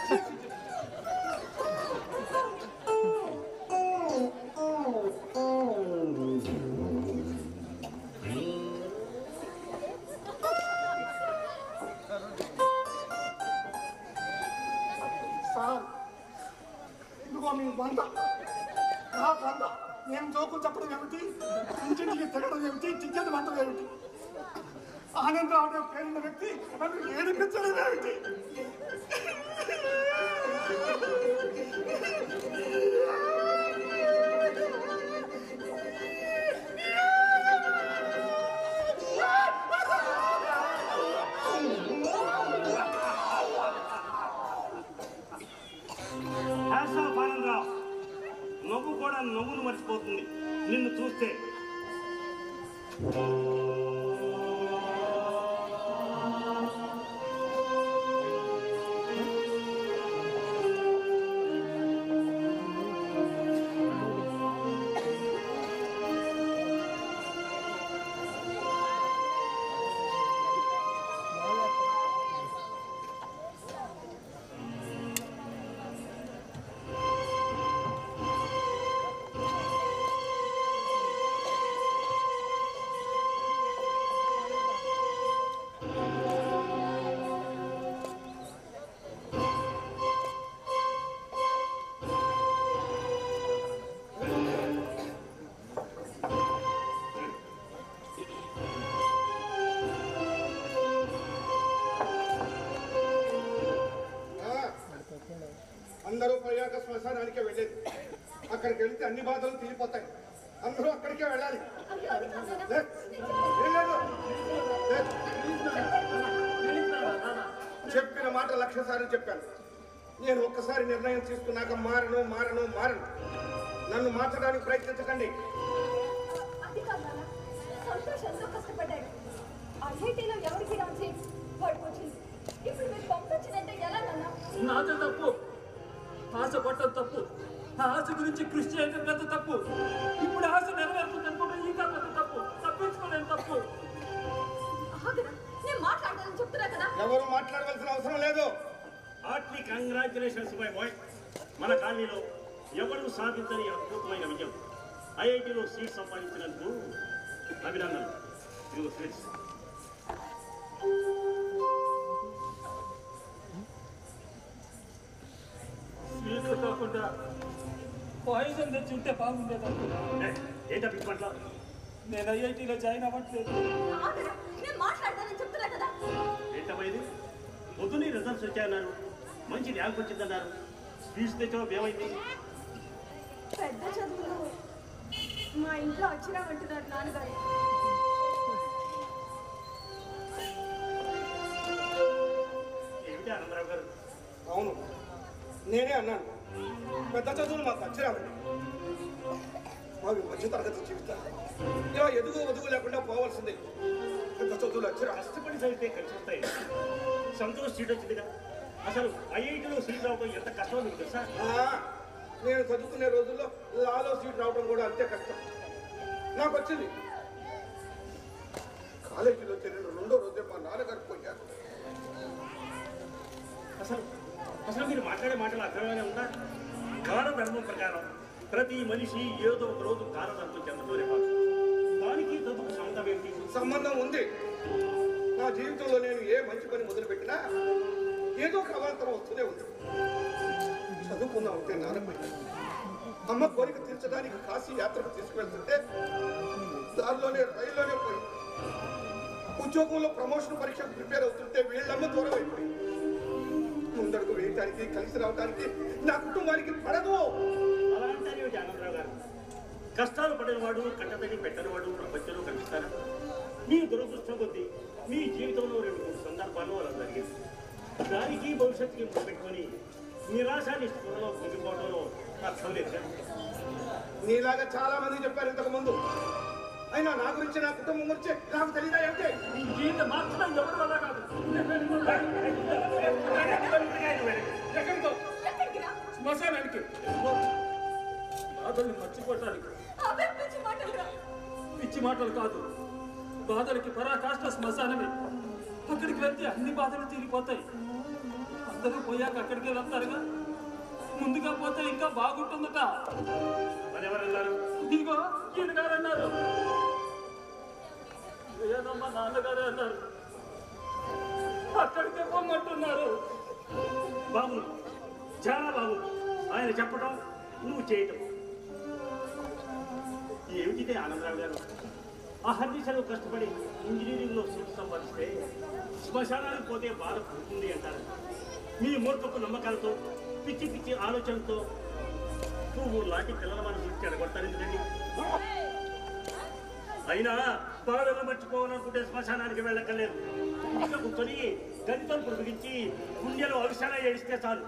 సార్ ఇదిగో మీ వంద నా వంద నేను జోకులు చెప్పడం ఏమిటి ఇంటింటికి తిరగడం ఏమిటి టికెట్ వంటలు ఏమిటి ఆనందరావు అనే పేరున్న వ్యక్తి నన్ను ఏడిపించడం ఏమిటి శ్మశానానికే వెళ్ళేది అక్కడికి వెళ్తే అన్ని బాధలు తీరిపోతాయి అందరూ అక్కడికే వెళ్ళాలి అయ్యో, అది కాదు నాన్న. లే, వెళ్ళలేదు. లే, చెప్పిన మాట లక్ష సార్లు చెప్పాను నేను ఒక్కసారి నిర్ణయం తీసుకున్నాక మారను మారను మారను నన్ను మార్చడానికి ప్రయత్నించకండి అది కాదు నాన్న. సంతోష్ ఎంతో కష్టపడ్డాడు ఐఐటీలో ఎవరికి రాసి వాడికి వచ్చింది ఇప్పుడు మీరు పంపించినంటే ఎలా నాన్న నాదే తప్పు ఆశ పట్టడం తప్పు ఆ ఆశ గురించి కృషి చేయడం పెద్ద తప్పు ఇప్పుడు ఆశ నెరవేరుతుంది అనుకుంటే ఇంకా పెద్ద తప్పు తప్పించుకోలేని తప్పు ఆగరా నేను మాట్లాడతానని చెప్తున్నా కదా ఎవరు మాట్లాడవలసిన అవసరం లేదు హార్ట్లీ కంగ్రాచులేషన్స్ మై బాయ్ మన కాలనీలో ఎవరు సాధించని అద్భుతమైన విజయం ఐఐటిలో సీట్ సంపాదించినందుకు అభినందనలు ఇదిగో స్వీట్స్ స్వీట్లు కాకుండా పాయిజన్ తెచ్చి ఉంటే బాగుండేది ఏ, ఏంటా పిచ్చి పట్ల నేను ఐఐటీలో జాయిన్ అవ్వట్లేదు ఆగరా నేను మాట్లాడతానని చెప్తున్నా కదా ఏంటమ్మా ఇది పొద్దున్నే రిజల్ట్స్ వచ్చాయన్నారు మంచి ర్యాంక్ వచ్చిందన్నారు స్పీచ్ తెచ్చావు ఏమైంది పెద్ద చదువులు మా ఇంట్లో వచ్చినామంటున్నారు నాన్నగారు ఏమిటి ఆనందరావు గారు అవును నేనే అన్నాను పెద్ద చదువులు మాకు వచ్చిరావు మాకు మధ్య తరగతి జీవితాలు ఇలా ఎదుగు వదుగు లేకుండా పోవాల్సిందే పెద్ద చదువులు వచ్చిరా కష్టపడి చదివితే కలిసి వస్తాయి సంతోష్ సీట్ వచ్చిందిగా అసలు ఐఐటిలో సీట్ రావడం ఎంత కష్టమో మీకు తెలుసా ఆ, నేను చదువుకునే రోజుల్లో లాలో సీట్ రావడం కూడా అంతే కష్టం నాకు వచ్చింది కాలేజీలో చేరిన రెండో రోజే మా నాన్నగారు పోయారు అసలు అసలు మీరు మాట్లాడే మాటలు అర్థమైనా ఉందా కాల ధర్మం ప్రకారం ప్రతి మనిషి ఏదో ఒక రోజు కాలధర్మం చెందటోనే కాదు దానికి చదువుకు సంబంధం ఏంటి సంబంధం ఉంది నా జీవితంలో నేను ఏ మంచి పని మొదలుపెట్టినా ఏదో ఒక అవాంతరం వస్తూనే ఉంది చదువుకుందాం అంటే నాన్నపోయాను అమ్మ కోరిక తీర్చడానికి కాశీ యాత్రకు తీసుకువెళ్తుంటే దారిలోనే రైల్లోనే పోయి ఉద్యోగంలో ప్రమోషన్ పరీక్షకు ప్రిపేర్ అవుతుంటే వీళ్ళమ్మ దూరం అయిపోయి ముందడుగు వేయటానికి కలిసి రావడానికి నా కుటుంబానికి పడదు అలా అంటారు ఆనందరావు గారు కష్టాలు పడినవాడు కట్టతడి పెట్టనివాడు ప్రపంచంలో కనిపిస్తారా మీ దురదృష్టం కొద్దీ మీ జీవితంలో రెండు మూడు సందర్భాలు అలా జరిగింది దానికి భవిష్యత్తుకి పెట్టుకొని నిరాశ నిష్ఠలో కుంగిపోవడంలో అర్థం లేదు కదా. నీలాగా చాలా మంది చెప్పారు ఇంతకు ముందు అయినా నా గురించి నా కుటుంబం గురించి నాకు తెలియదా ఏమిటి ఈ జీవితం మార్చడం ఎవరి వల్ల కాదు ఎక్కడికో ఎక్కడికి రా శ్మశానానికి బాధల్ని మర్చిపోవటానికి అవే పిచ్చి మాటలు రా పిచ్చి మాటలు కాదు బాధలకి పరాకాష్ట శ్మశానమే అక్కడికి వెళ్తే అన్ని బాధలు తీరిపోతాయి అందరూ పోయాక అక్కడికే వెళ్తారుగా ముందుగా పోతే ఇంకా బాగుంటుందట మరి ఎవరన్నారు ఇదిగో ఈయన గారు అన్నారు ఏదమ్మా నాన్నగారు అన్నారు అక్కడికే పొమ్మంటున్నారు బాబు చాలా బాబు ఆయన చెప్పడం నువ్వు చేయటం ఏమిటిదే ఆనందరావు గారు అహర్నిశలు కష్టపడి ఇంజనీరింగ్లో సీట్ సంపాదిస్తే శ్మశానానికి పోతే బాధ పుడుతుంది అంటారు మీ మూర్ఖపు నమ్మకాలతో పిచ్చి పిచ్చి ఆలోచనతో నువ్వు లాంటి పిల్లల మనసు చెడగొడతారు ఎందుకండి అయినా బాధలు మర్చిపోవాలనుకుంటే శ్మశానానికి వెళ్ళక్కర్లేదు ఇంట్లో కూర్చొని గణితం పొడిగించి గుండెలో అవిషాల ఏడిస్తే చాలు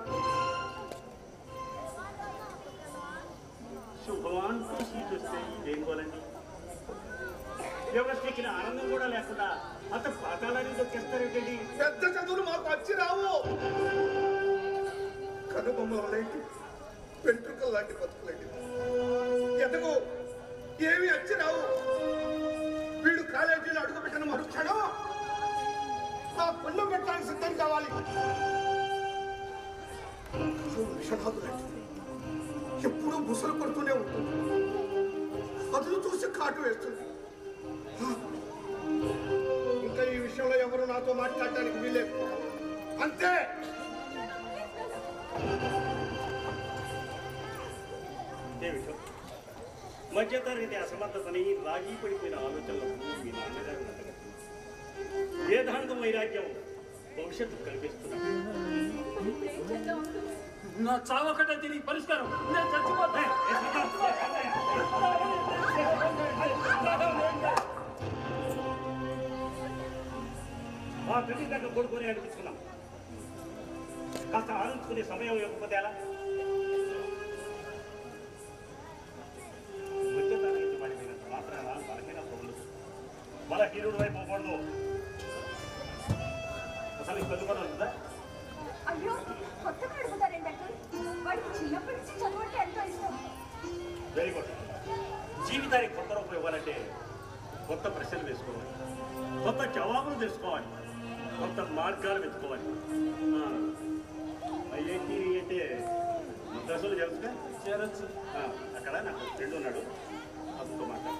శుభవాంటూ సీట్ వస్తే ఇదేం కోలండి వ్యవస్థకి ఆనందం కూడా లేకుండా అంత పాతాలని దొక్కేస్తారేంటండి పెద్ద చదువులు మాకు వచ్చి రావు కనుబొమ్మల లాంటి వెంట్రుకల లాంటి బతుకులండి ఎదగు ఏమి వచ్చి రావు వీడు కాలేజీలో అడుగుపెట్టిన మరుక్షణం నా పుణ్యం పెట్టడానికి సిద్ధం కావాలి విషణాదులండి ఎప్పుడూ బుసలు పడుతూనే ఉంటుంది అదులు చూసి కాటు వేస్తుంది ఇంకా ఈ విషయంలో ఎవరు నాతో మాట్లాడటానికి వీలేదు అంతే ఇదే విషయం మధ్యతరగతి అసమర్థతని రాజీ పడిపోయిన ఆలోచనలకు మీ నాన్నగారు ఉండగా వేదాంతం వైరాగ్యం భవిష్యత్తు కల్పిస్తున్నారు మరి ఇప్పుడు ఏం చేద్దాం నా చావకట తిరిగి పరిష్కారం నేను చచ్చిపోతా ఆ పెళ్లి దగ్గర కొడుకొని అనిపించుకున్నాం కాస్త ఆలోచించుకునే సమయం ఇవ్వకపోతే ఎలా మధ్యతరగతి పడిపోయినంత మాత్రాన బలహీన పొగలు బలహీనుడు వైపు పోకూడదు అసలు ఈ పెద్ద పని ఉందా అయ్యో కొత్తగా అడుగుతారేంటి అంకుల్ వాడికి చిన్నప్పటి నుంచి చదువు అంటే ఎంతో ఇష్టం వెరీ గుడ్ జీవితానికి కొత్త రూపం ఇవ్వాలంటే కొత్త ప్రశ్నలు వేసుకోవాలి కొత్త జవాబులు తెలుసుకోవాలి కొత్త మార్గాలు వెతుకోవాలి ఐఐటి అంటే మద్రాసులో చేరుతుగా చేరొచ్చు అక్కడ నాకు ఫ్రెండ్ ఉన్నాడు అతనితో మాట్లాడు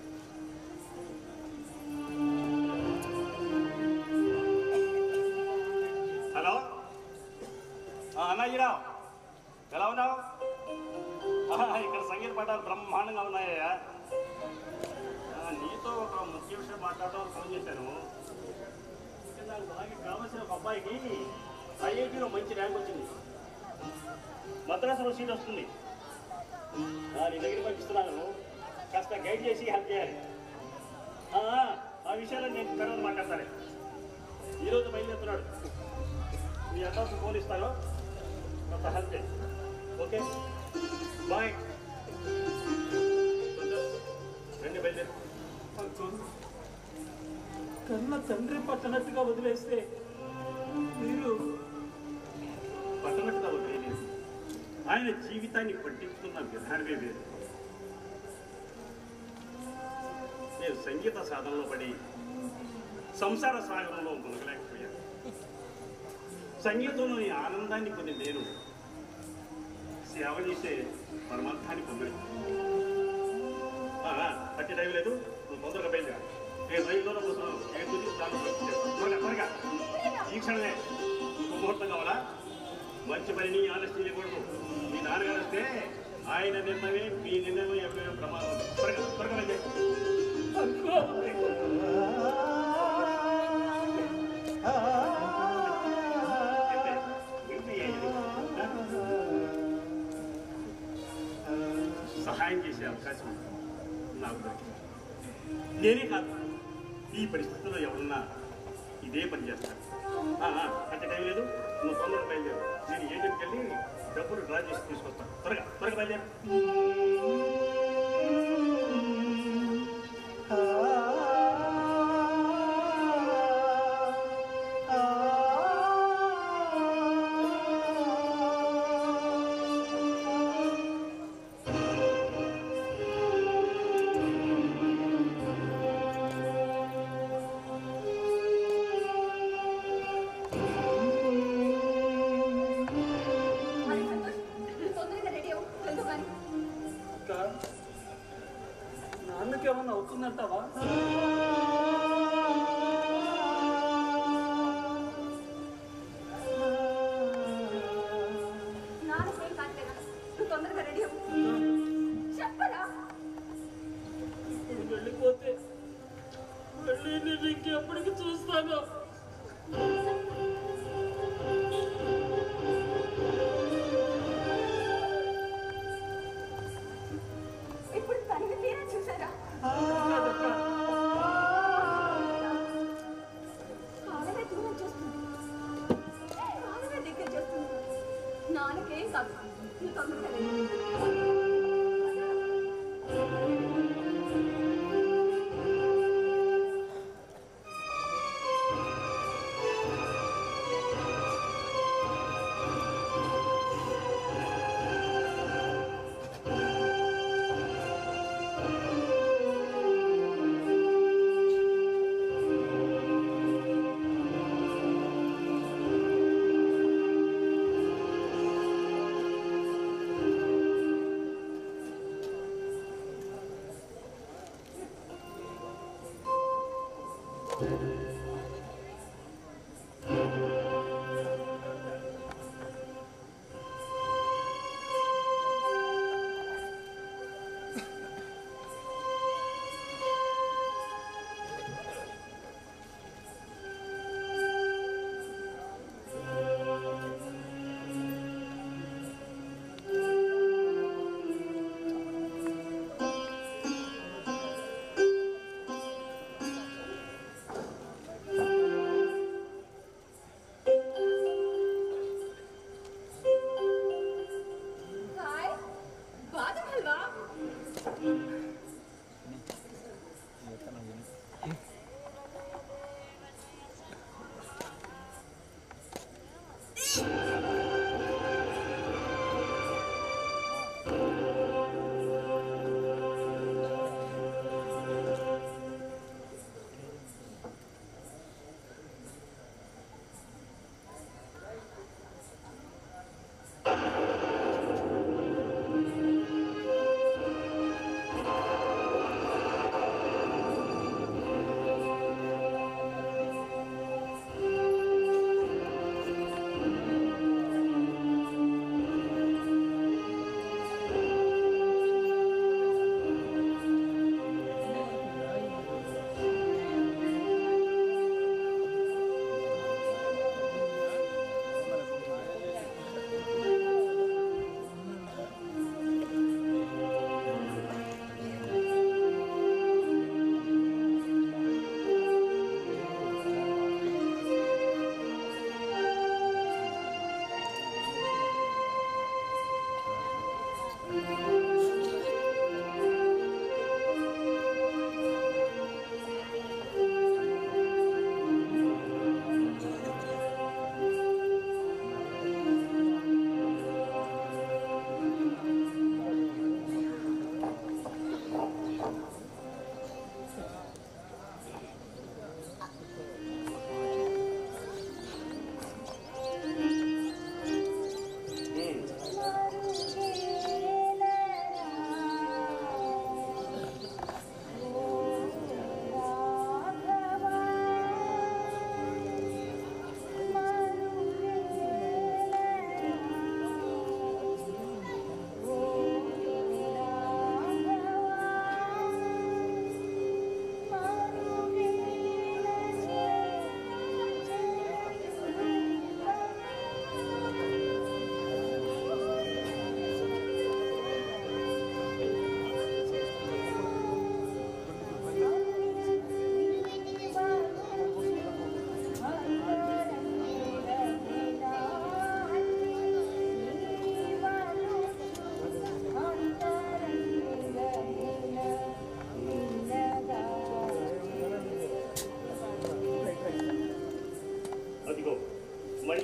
హలో అన్నయ్యరావు ఎలా ఉన్నావు ఆహా, ఇక్కడ సంగీత పాఠాలు బ్రహ్మాండంగా ఉన్నాయా ఆ, నీతో ఒక ముఖ్య విషయం మాట్లాడడం ఫోన్ చేశాను అంటే నాకు బాగా కావాల్సిన ఒక అబ్బాయికి ఐఐటీలో మంచి ర్యాంక్ వచ్చింది మద్రాసులో సీట్ వస్తుంది ఆ, నీ దగ్గర పంపిస్తున్నాను కాస్త గైడ్ చేసి హెల్ప్ చేయాలి ఆ, ఆ విషయాలు నేను తర్వాత మాట్లాడతాను ఈరోజు బయలుదేరుతున్నాడు మీ అడ్రస్ ఫోన్ ఇస్తాను కొంత హెల్ప్ చేయి ఓకే బాయ్ రండి బయలుదేరు అంకుల్ కన్న తండ్రి పట్టనట్టుగా వదిలేస్తే మీరు పట్టనట్టుగా వదిలేదు ఆయన జీవితాన్ని పట్టించుకున్న విధానమే వేరు నేను సంగీత సాధనలో పడి సంసార సాగరంలో మునగలేకపోయాను సంగీతంలోని ఆనందాన్ని పొంది నేను సేవ చేసే పరమార్థాన్ని పొందలేదు పట్టి టైం లేదు నువ్వు తొందరగా బయలుదేరా నేను రైల్లోనే కూర్చున్నాను ఏ కుదిరి దానిలో వచ్చేస్తాను. త్వరగా త్వరగా ఈ క్షణమే ముహూర్తం కావాలా మంచి పనిని ఆలస్యం చేయకూడదు మీ నాన్నగారు వస్తే ఆయన నిర్ణయమే మీ నిర్ణయం ఎవరైనా ప్రమాదం ఉంది. త్వరగా త్వరగా బయలుదేరు. చెప్పే. వినిపించే ఇది. సహాయం చేసే అవకాశం నాకు దొరికింది నేనే కాదు ఈ పరిస్థితుల్లో ఎవరున్నా ఇదే పని చేస్తాను ఆ, ఆ, అంటే టైం లేదు నువ్వు తొందరగా బయలుదేరు నేను ఏజెంట్కి వెళ్ళి డబ్బులు డ్రా చేసి తీసుకొస్తాను త్వరగా త్వరగా బయలుదేరు మరి సంతోష్ నువ్వు తొందరగా రెడీ అవ్వు వెళ్దు కానీ అక్క నాన్నకి ఏమన్నా అవుతుందంటావా నాన్నకేం కాదు కదా నువ్వు తొందరగా రెడీ అవ్వు చెప్పరా ఇప్పుడు వెళ్ళిపోతే మళ్ళీ నేను ఇంకెప్పటికి చూస్తాను ఇప్పుడు తనివి తీరా చూసారా కాదక్క కాలమే దూరం చేస్తుంది కాలమే దగ్గర చేస్తుంది నాన్నకేం కాదు నువ్వు తొందరగా రెడీ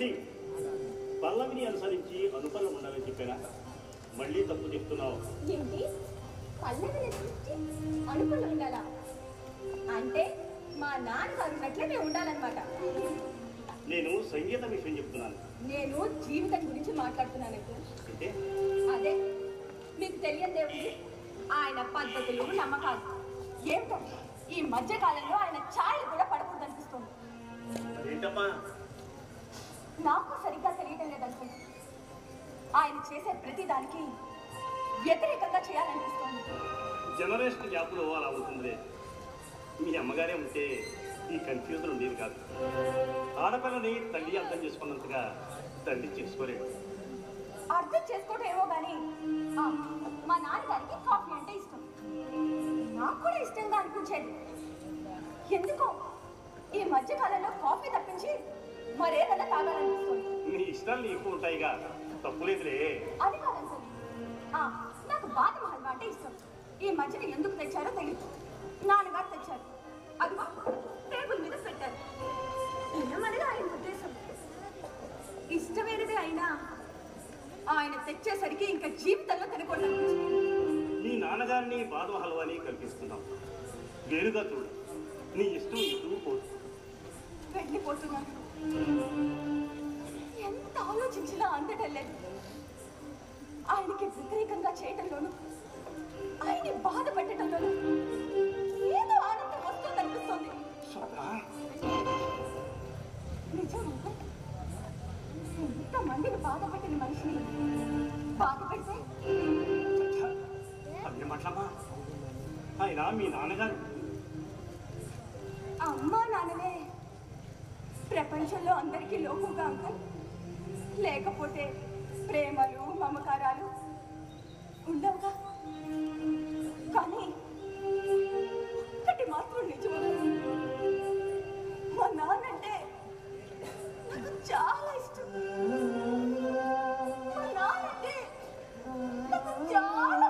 మళ్ళీ పల్లవిని అనుసరించి అనుకూలం ఉండాలని చెప్పానా మళ్ళీ తప్పు చెప్తున్నావు ఏంటి పల్లెని ఎత్తించి అనుకుని ఉండాలా అంటే మా నాన్నగారు ఉన్నట్లే మేము ఉండాలన్నమాట నేను సంగీత విషయం చెప్తున్నాను నేను జీవితం గురించి మాట్లాడుతున్నాను ఇప్పుడు అంటే అదే మీకు తెలియదే ఉంది ఆయన పద్ధతులు నమ్మకాలు ఏమిటో ఈ మధ్య కాలంలో ఆయన ఛాయలు కూడా పడకూడదు అనిపిస్తుంది అదేంటమ్మా నాకు సరిగ్గా తెలియటం లేదనుకుంటా ఆయన చేసే ప్రతి దానికి వ్యతిరేకంగా చేయాలనిపిస్తుంది జనరేషన్ గ్యాప్లో అలా అవుతుంది మీ అమ్మగారే ఉంటే ఈ కన్ఫ్యూజన్ ఉండేది కాదు ఆడపిల్లని తల్లి అర్థం చేసుకున్నంతగా తండ్రి చేసుకోలేడు అర్థం చేసుకోవడం ఏమో కానీ ఆ, మా నాన్నగారికి కాఫీ అంటే ఇష్టం నాకు కూడా ఇష్టంగా అనిపించేది ఎందుకో ఈ మధ్య కాలంలో కాఫీ తప్పించి మరేదైనా తాగాలనిపిస్తుంది నీ ఇష్టాలు నీకు ఉంటాయిగా తప్పులేదులే అది కాదండి ఆ, నాకు బాదం హల్వా అంటే ఇష్టం ఈ మధ్యన ఎందుకు తెచ్చారో తెలియదు నాన్నగారు తెచ్చారు అదిగో టేబుల్ మీద పెట్టారు ఏమనగా ఆయన ఉద్దేశం ఇష్టమైనది అయినా ఆయన తెచ్చేసరికి ఇంకా జీవితంలో తినకూడదు నీ నాన్నగారిని బాదం హల్వాని కల్పిస్తున్నావు వేరుగా చూడు నీ ఇష్టం ఇటు పోదు వెళ్ళిపోతున్నాను ఎంత ఆలోచించినా అందటం లేదు ఆయనకి వ్యతిరేకంగా చేయటంలోనూ ఆయన్ని బాధ పెట్టడంలోనూ ఏదో ఆనందం వస్తుందనిపిస్తుంది నిజమా ఇంతమందిని బాధ పెట్టిన మనిషిని బాధ పెడితే అదే మాట్లామా ఆయన మీ నాన్నగారు అమ్మా నాన్నలే ప్రపంచంలో అందరికీ లోకుగా అంకల్ లేకపోతే ప్రేమలు మమకారాలు ఉండవుగా కానీ ఒక్కటి మాత్రం నిజం మా నాన్నంటే నాకు చాలా ఇష్టం మా నాన్నంటే నాకు చాలా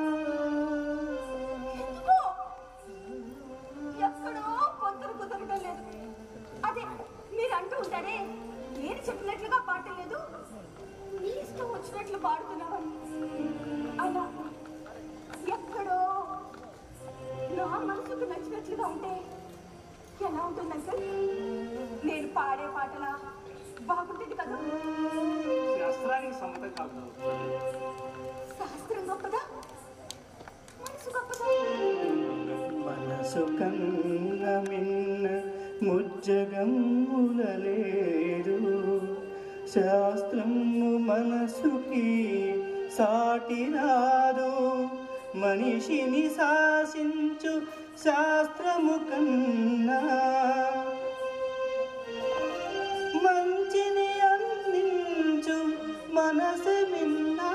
ఇష్టం ఎందుకో ఎక్కడో పొద్దున కుదరడం లేదు అదే మీరు అంటూ ఉంటారే నేను చెప్పినట్లుగా పాడలేదు నీ ఇష్టం వచ్చినట్లు పాడుతున్నావని అలా ఎక్కడో నా మనసుకు నచ్చినట్లుగా ఉంటే ఎలా ఉంటుందంటే నేను పాడే పాటలా బాగుంటుంది కదా శాస్త్రానికి సమ్మతం కాదు శాస్త్రం గొప్పదా మనసు గొప్పదా మనసు కన్న మిన్న ముజ్జగములలేదు శాస్త్రము మనసుకి సాటి రాదు మనిషిని శాసించు శాస్త్రము కన్నా మంచిని అందించు మనసు విన్నా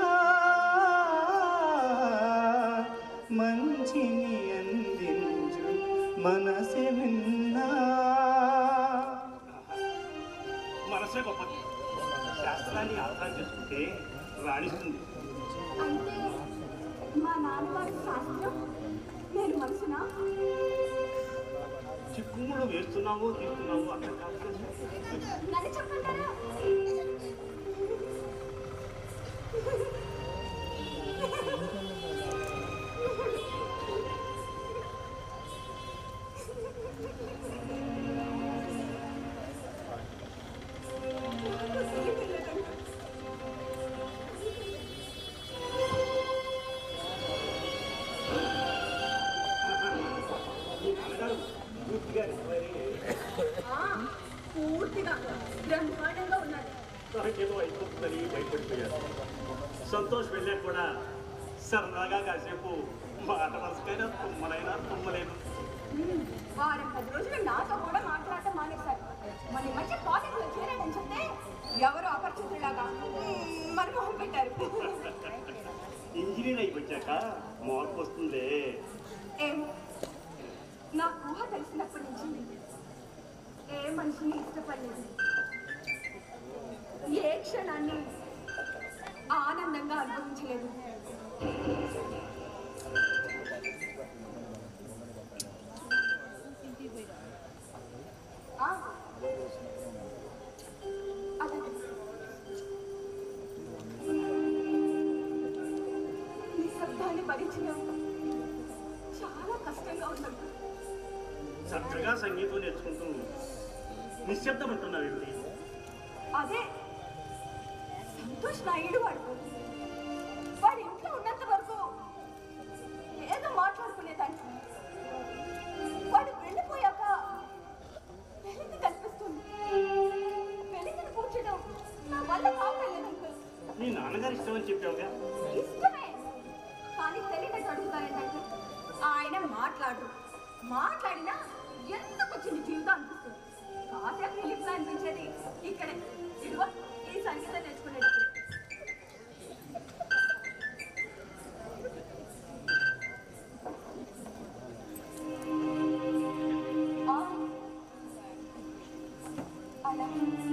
మంచిని అందించు మనసు విన్నా మనసే గొప్పది శాస్త్రాన్ని ఆధారం చేసుకుంటే రాణిస్తుంది అంటే మా నాన్నగారి శాస్త్రం నేను మనసునా చిక్కుముడు వేస్తున్నాము తీస్తున్నాము అర్థం కాదు కదా. నన్ను చెప్పంటారా మీ నాన్నగారు పూర్తిగా రికవరీ ఆ, పూర్తిగా బ్రహ్మాండంగా ఉన్నారు నాకేదో అయిపోతుందని భయపడిపోయారు సంతోష్ వెళ్ళాక కూడా సరదాగా కాసేపు మాట వరుసకైనా తుమ్మలైనా తుమ్మలేదు ఉమ్, వారం పది రోజులు నాతో కూడా మాట్లాడటం మానేశారు మన ఈ మధ్య కాలేజీలో చేరాడని చెప్తే ఎవరు అపరిచితులాగా మన మొహం పెట్టారు ఇంజనీర్ అయి వచ్చాక మార్పు వస్తుందే ఏమో నా ఊహ తెలిసినప్పటి నుంచి ఏ మనిషిని ఇష్టపడలేదు ఏ క్షణాన్ని ఆనందంగా అనుభవించలేదు ఆ, అదే చేసుకుంటూ నిశ్శబ్దం ఉంటున్నావు ఏంటి అదే సంతోష్ నాయుడు వాడు వాడి ఇంట్లో ఉన్నంత వరకు ఏదో మాట్లాడుకునేదాన్ని వాడు వెళ్ళిపోయాక వెలితి కనిపిస్తుంది వెలితిని కూర్చడం నా వల్ల కావట్లేదు అంకుల్ నీ నాన్నగారు ఇష్టమని చెప్పావుగా ఇష్టమే కానీ తెలియనట్టు అడుగుతారేంటంటే ఆయన మాట్లాడు మాట్లాడినా ఎందుకు వచ్చింది జీవితం అనిపిస్తుంది కాసేపు రిలీఫ్ అనిపించేది ఇక్కడే ఇదిగో ఈ సంగీతం నేర్చుకునేటప్పుడు ఆ, అలా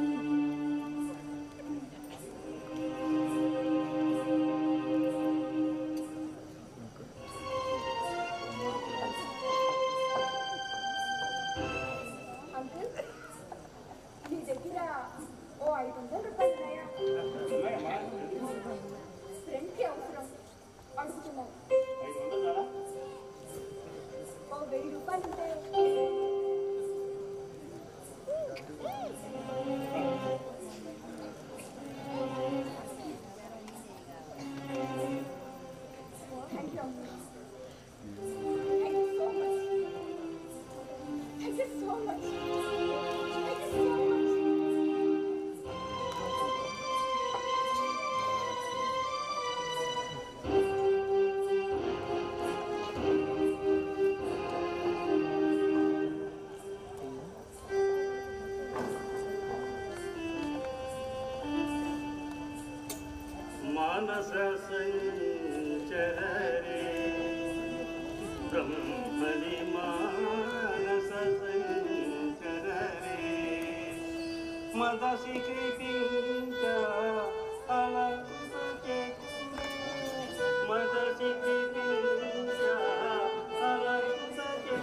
అంకుల్ మీ దగ్గర ఓ ఐదు వందల రూపాయలు ఉన్నాయా ఫ్రెండ్కి అవసరం అడుగుతున్నాను ఐదు వందలు చాలా ఓ వెయ్యి రూపాయలు ఉంటే thank you uncle thank you so much thank you so much thank you so much మానస సంచరే బ్రహ్మణి మానస సంచరే మదసి కృపించ అలంకృతే మదసి కృపించ అలంకృతే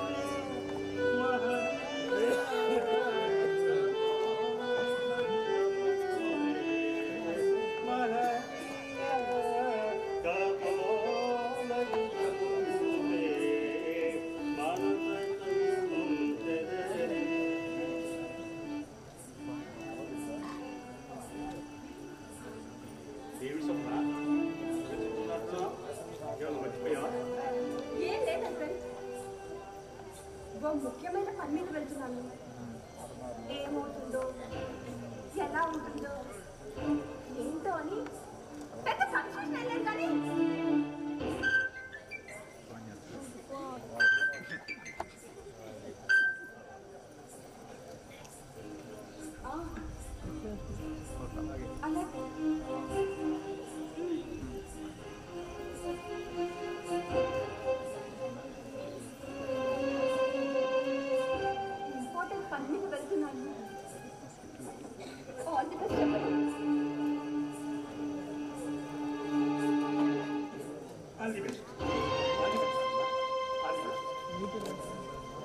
ఏం లేదు అంకుల్ ఓ ముఖ్యమైన పని మీద వెళ్తున్నాను ఏమవుతుందో ఎలా ఉంటుందో ఏంటో అని పెద్ద కన్ఫ్యూజన్ వెళ్ళలేదు కానీ ఆ, అలాగే ఇంపార్టెంట్ పని మీద వెళ్తున్నాను ఆల్ ది బెస్ట్ చెప్పండి All the best. All the best. All the best.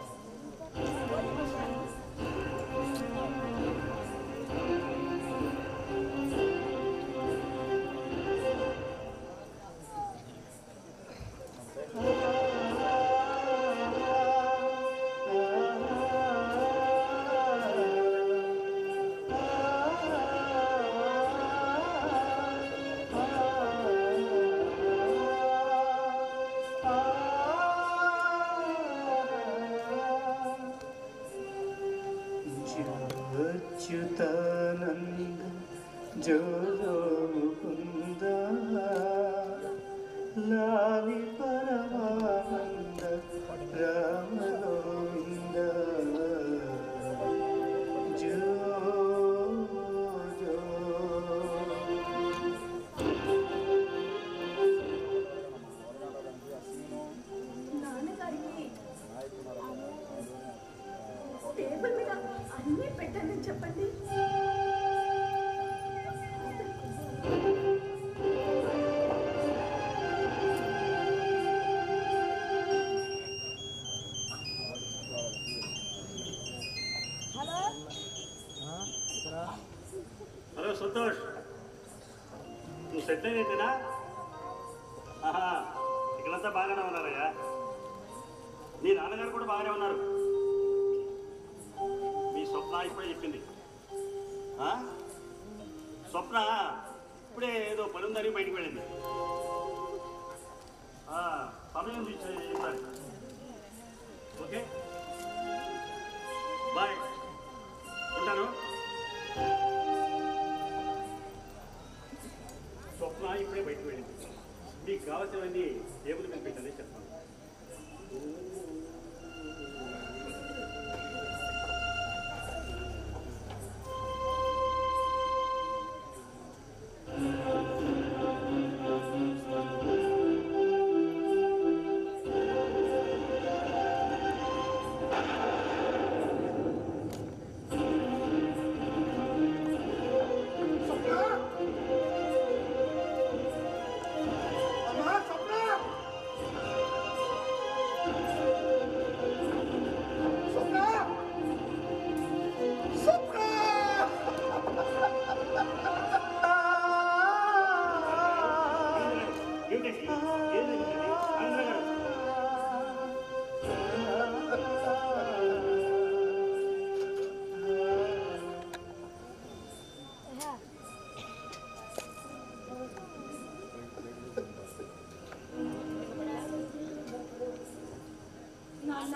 Achyutananda జోలో ముకుంద లాలి పరమానంద రామగోవింద జో జో నాన్నగారికి టేబుల్ మీద అన్నీ పెట్టండి చెప్పండి హలో సంతోష్ నువ్వు సెట్ అయినట్టేనా ఆహా ఇక్కడంతా బాగానే ఉన్నారయ్యా నీ నాన్నగారు కూడా బాగానే ఉన్నారు ఇప్పుడే చెప్పింది ఆ? స్వప్న ఇప్పుడే ఏదో పని ఉందని బయటికి వెళ్ళింది ఆ, సమయం చూసి చెప్తాను ఓకే బాయ్ ఉంటాను స్వప్న ఇప్పుడే బయటకు వెళ్ళింది మీకు కావాల్సినవన్నీ టేబుల్ మీద పెట్టాలని చెప్తాను స్వప్న అమ్మా స్వప్న స్వప్న స్వప్న ఏమిటండి ఏం జరిగింది ఆనందరావు గారు నాన్న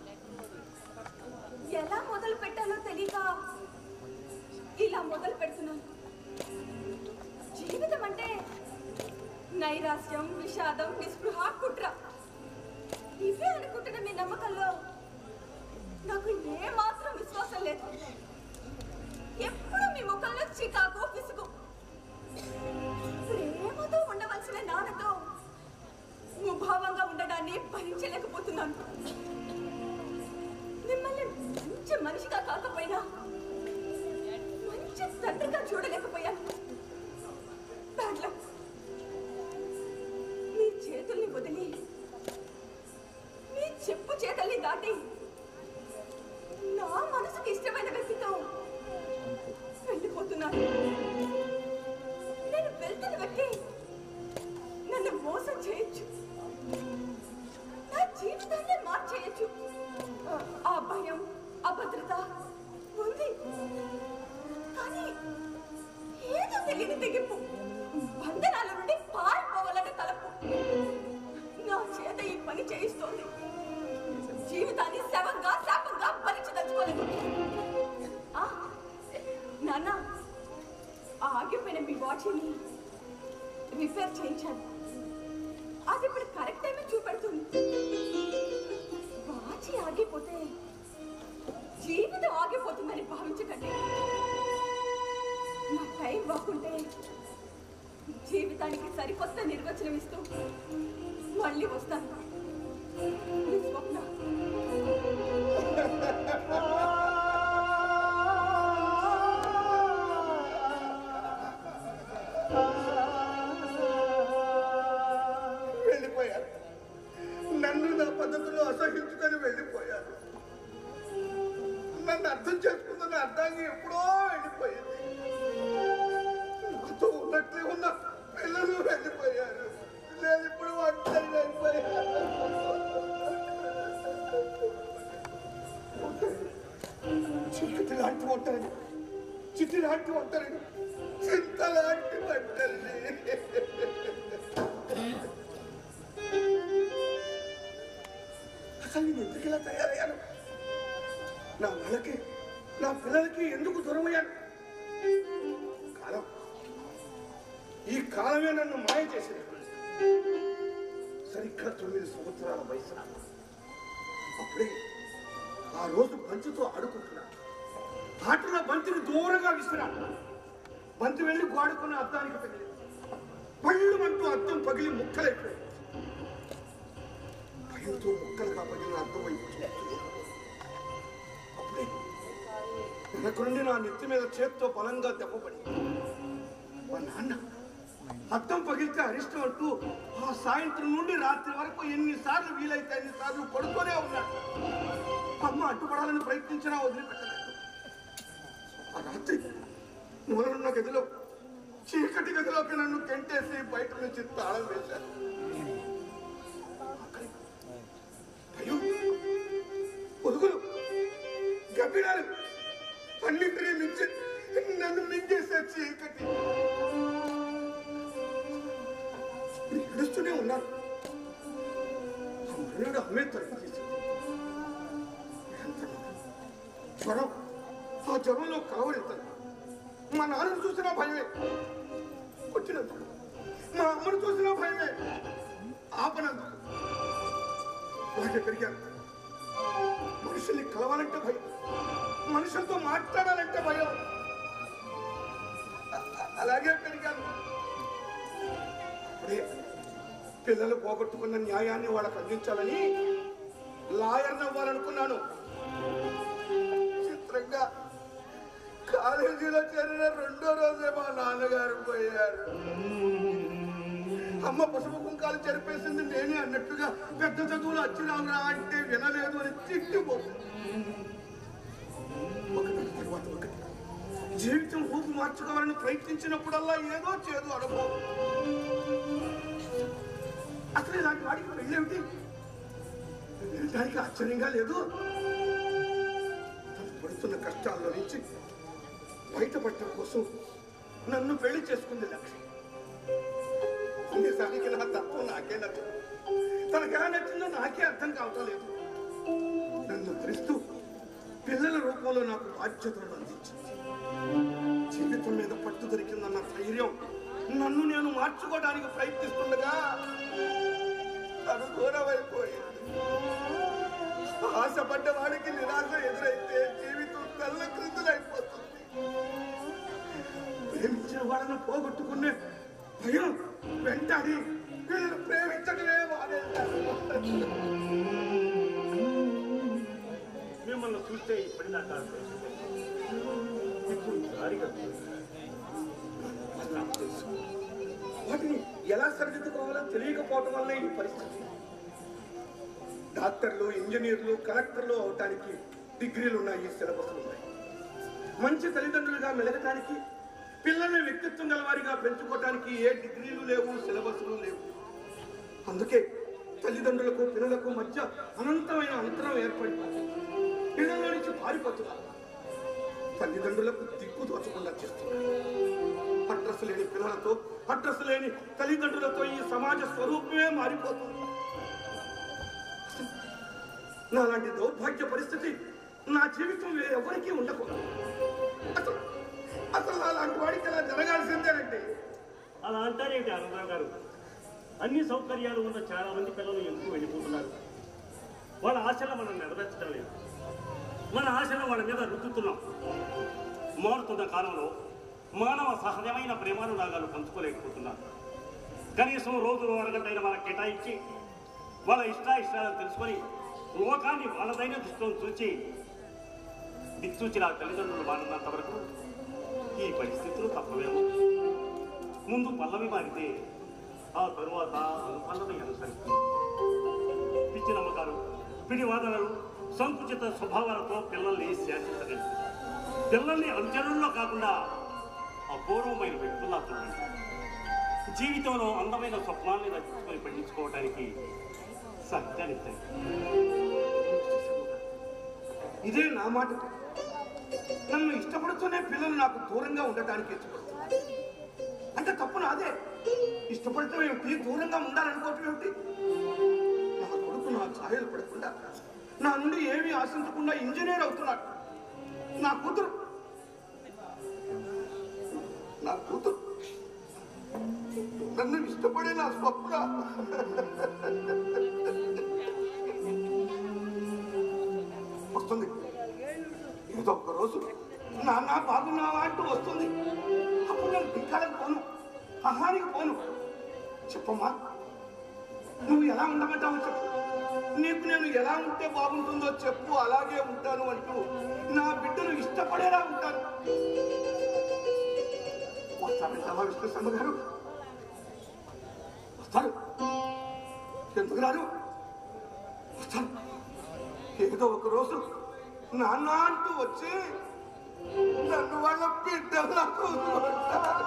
ఎలా మొదలు పెట్టాలో తెలియక ఇలా మొదలు పెడుతున్నాను జీవితం అంటే నైరాశ్యం విషాదం నిస్పృహ కుట్ర ఇవే అనుకుంటున్న మీ నమ్మకంలో నాకు ఏ మాత్రం విశ్వాసం లేదు ఎప్పుడు మీ ముఖంలో చికాకు విసుగు ప్రేమతో ఉండవలసిన నాన్నతో ముభావంగా ఉండడాన్ని భరించలేకపోతున్నాను మిమ్మల్ని మంచి మనిషిగా కాకపోయినా మంచి తండ్రిగా చూడలేకపోయాను బ్యాడ్ లక్. మీ చేతుల్ని వదిలి మీ చెప్పు చేతల్ని దాటి నా మనసుకి ఇష్టమైన వ్యక్తితో వెళ్ళిపోతున్నాను నేను వెళ్తున్న వ్యక్తి నన్ను మోసం చేయొచ్చు నా జీవితాన్ని మార్చేయచ్చు ఆ భయం అభద్రత ఉంది కానీ ఏదో తెలియని తెగింపు బంధనాల నుండి పారిపోవాలనే తలపు నా చేత ఈ పని చేయిస్తోంది జీవితాన్ని శవంగా శాపంగా భరించదలుచుకోలేదు ఆ, నాన్న ఆగిపోయిన మీ వాచిని రిపేర్ చేయించాను అది ఇప్పుడు కరెక్ట్ టైమే చూపెడుతుంది వాచి ఆగిపోతే జీవితం ఆగిపోతుందని భావించకండి నా టైం బాగుంటే జీవితానికి సరికొత్త నిర్వచనం ఇస్తూ మళ్ళీ వస్తాను మీ స్వప్న వెళ్ళిపోయారు నన్ను నా పద్ధతిలో అసహించుకొని వెళ్ళిపోయారు నన్ను అర్థం చేసుకుందని అర్థాన్ని ఎప్పుడో వెళ్ళిపోయింది నాతో ఉన్నట్లే ఉన్న పిల్లలు వెళ్ళిపోయారు నేను ఇప్పుడు ఒంటరి వెళ్ళిపోయాను చీకటి లాంటి ఒంటరిని చిట్టి లాంటి ఒంటరిని చింత లాంటి ఒంటరిని అసలు నేను ఎందుకు ఇలా తయారయ్యాను నా వాళ్ళకి నా పిల్లలకి ఎందుకు దూరమయ్యాను కాలం ఈ కాలమే నన్ను మాయ చేసింది సరిగ్గా తొమ్మిది సంవత్సరాల వయసు అప్పుడే ఆ రోజు బంతితో ఆడుకుంటున్నాను ఆటలో బంతిని దూరంగా విసిరాను బంతి వెళ్ళి గోడుకున్న అద్దానికి తగిలింది పళ్ళు అంటూ అద్దం పగిలి ముక్కలైపోయింది భయంతో ముక్కలుగా పగిలిన అద్దం వైపు చూస్తుంది. అప్పుడే వెనక నుండి నా నెత్తి మీద చేత్తో బలంగా దెబ్బపడి మా నాన్న అద్దం పగిలితే అరిష్టం అంటూ ఆ సాయంత్రం నుండి రాత్రి వరకు ఎన్నిసార్లు వీలైతే అన్నిసార్లు పడుతూనే ఉన్నాడు అమ్మ అడ్డుపడాలని ప్రయత్నించినా వదిలిపెట్టలేదు ఆ రాత్రి మూలనున్న గదిలో చీకటి గదిలోకి నన్ను గెంటేసి బయట నుంచి తాళం వేశారు ఆకలి, భయం పొదుగులు గబ్బిడాలు అన్నింటినీ మించి నన్ను మింగేసే చీకటి ఏడుస్తూనే ఉన్నారు ఆ మరునాడు అమ్మే తలుపు తీసింది ఎంత జ్వరం ఆ జ్వరంలో కలవరెత్తాను మా నాన్నను చూసినా భయమే కొట్టినందుకు మా అమ్మను చూసినా భయమే ఆపనందుకు అలాగే పెరిగాను మనుషుల్ని కలవాలంటే భయం మనుషులతో మాట్లాడాలంటే భయం అ- అ- అలాగే పెరిగాను అప్పుడే పిల్లలు పోగొట్టుకున్న న్యాయాన్ని వాళ్ళకు అందించాలని లాయర్ని అవ్వాలనుకున్నాను చిత్రంగా కాలేజీలో చేరిన రెండో రోజే మా నాన్నగారు పోయారు అమ్మ పసుపు కుంకాలు చెరిపేసింది నేనే అన్నట్టుగా పెద్ద చదువులు వచ్చిరావురా అంటే వినలేదు అని తిట్టిపోతుంది ఒకటి తర్వాత ఒకటి జీవితం ఊపు మార్చుకోవాలని ప్రయత్నించినప్పుడల్లా ఏదో చేదు అనుభవం అసలు ఇలాంటి వాడికి పెళ్ళేమిటి దానికి ఆశ్చర్యంగా లేదు తను పడుతున్న కష్టాల్లో నుంచి బయటపడటం కోసం నన్ను పెళ్లి చేసుకుంది లక్ష్మి నిజానికి నా తత్వం నాకే నచ్చదు తనకు ఎలా నచ్చిందో నాకే అర్థం కావటం లేదు నన్ను భరిస్తూ పిల్లల రూపంలో నాకు బాధ్యతలను అందించింది జీవితం మీద పట్టు దొరికిందన్న ధైర్యం నన్ను నేను మార్చుకోవడానికి ప్రయత్నిస్తుండగా తను దూరమైపోయింది ఆశపడ్డ వాడికి నిరాశ ఎదురైతే జీవితం తెల్ల క్రిందులైపోతుంది ప్రేమించిన వాళ్ళను పోగొట్టుకునే భయం వెంటాడి వీళ్ళని ప్రేమించడమే మానేశారు మిమ్మల్ని చూస్తే ఇప్పటిదాకా ఇప్పుడు దారిగా నాకు తెలుసు వాటిని ఎలా సరిదిద్దుకోవాలో తెలియకపోవటం వల్ల ఈ పరిస్థితి డాక్టర్లు ఇంజనీర్లు కలెక్టర్లు అవటానికి డిగ్రీలు ఉన్నాయి సిలబస్లు ఉన్నాయి మంచి తల్లిదండ్రులుగా మెలగటానికి పిల్లల్ని వ్యక్తిత్వం గలవారిగా పెంచుకోవటానికి ఏ డిగ్రీలు లేవు సిలబస్లు లేవు అందుకే తల్లిదండ్రులకు పిల్లలకు మధ్య అనంతమైన అంతరం ఏర్పడిపోతుంది పిల్లల నుంచి పారిపోతున్నారు తల్లిదండ్రులకు దిక్కు దోచకుండా చేస్తున్నారు అడ్రస్ లేని పిల్లలతో అడ్రస్ లేని తల్లిదండ్రులతో ఈ సమాజ స్వరూపమే మారిపోతుంది నాలాంటి దౌర్భాగ్య పరిస్థితి నా జీవితం ఎవరికీ ఉండకూడదు అసలు అసలు అలాంటి వాడికి అలా జరగాల్సిందేనండి అలా అంటారేమిటి ఆనందరావు గారు అన్ని సౌకర్యాలు ఉన్న చాలా మంది పిల్లలు ఎందుకు వెళ్ళిపోతున్నారు వాళ్ళ ఆశలు మనం నెరవేర్చడం లేదు మన ఆశలు వాళ్ళ మీద రుద్దుతున్నాం మారుతున్న కాలంలో మానవ సహజమైన ప్రేమానురాగాలు పంచుకోలేకపోతున్నారు కనీసం రోజులు అరగంటైన మనకు కేటాయించి వాళ్ళ ఇష్టాయిష్టాలను తెలుసుకొని లోకాన్ని వాళ్ళదైన దృష్టిలో చూచి దిక్సూచిన తల్లిదండ్రులు మారినంత వరకు ఈ పరిస్థితులు తప్పవేమో ముందు పల్లవి మారితే ఆ తరువాత అనుపల్లవి అనుసరిస్తుంది పిచ్చి నమ్మకాలు పిడివాదనలు సంకుచిత స్వభావాలతో పిల్లల్ని శాసించలేదు పిల్లల్ని అనుచరుల్లో కాకుండా అపూర్వమైన వ్యక్తుల్లా చూడండి జీవితంలో అందమైన స్వప్నాన్ని రచించుకొని పండించుకోవడానికి సత్యాన్నిచ్చండి ఇదే నా మాట నన్ను ఇష్టపడుతూనే పిల్లలు నాకు దూరంగా ఉండటానికి ఇష్టపడుతున్నారు అంటే తప్పు నాదే ఇష్టపడటం ఏమిటి దూరంగా ఉండాలనుకోవటం ఏమిటి నా కొడుకు నా ఛాయలు పడకుండా నా నుండి ఏమీ ఆశించకుండా ఇంజనీర్ అవుతున్నాడు నా కూతురు నా కూతురు నన్ను ఇష్టపడే నా స్వప్న వస్తుంది ఏదో ఒక రోజు నాన్న బాగున్నావా అంటూ వస్తుంది అప్పుడు నేను దిక్కాలకు పోను ఆహానికి పోను చెప్పమ్మా నువ్వు ఎలా ఉండమంటావు చెప్పు నీకు నేను ఎలా ఉంటే బాగుంటుందో చెప్పు అలాగే ఉంటాను అంటూ నా బిడ్డను ఇష్టపడేలా ఉంటాను వస్తానంటావా విష్ణు శర్మ గారు వస్తాడు ఎందుకు రాను వస్తాను ఏదో ఒక రోజు నాన్న అంటూ వచ్చి నన్ను వాళ్ళ బిడ్డలా కూతురుంటారు.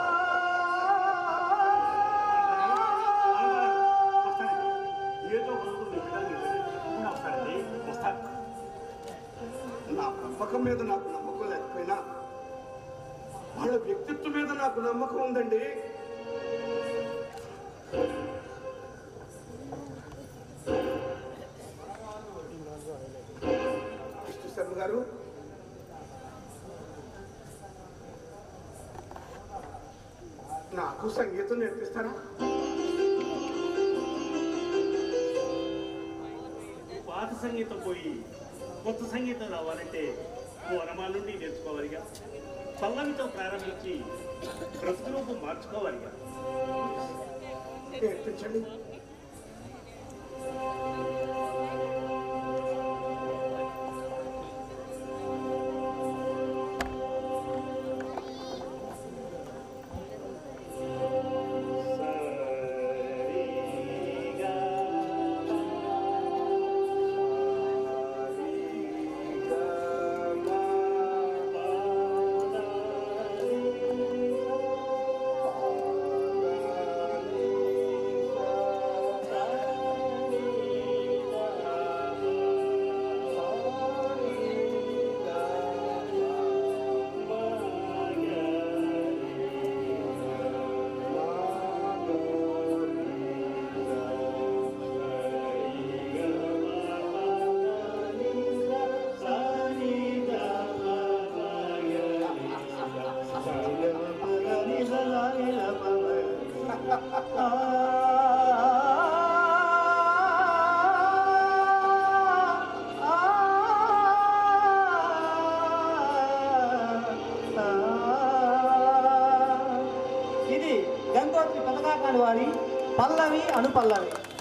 ఏదో ఒక రోజు మీ పిల్లల్ని వదిలి తప్పకుండా వస్తాడండి వస్తాడు నా పెంపకం మీద నాకు నమ్మకం లేక పాడకపోయినా వాళ్ళ వ్యక్తిత్వం మీద నాకు నమ్మకం ఉందండి విష్ణు శర్మ గారు నాకు సంగీతం నేర్పిస్తారా పాత సంగీతం పోయి కొత్త సంగీతం రావాలంటే పూర్ణమాల నుండి నేర్చుకోవాలిగా పల్లవితో ప్రారంభించి బ్రతుకు రూపం మార్చుకోవాలిగా నేర్పించండి ఇది గంగోత్రి పథకాకాని వారి పల్లవి అనుపల్లవి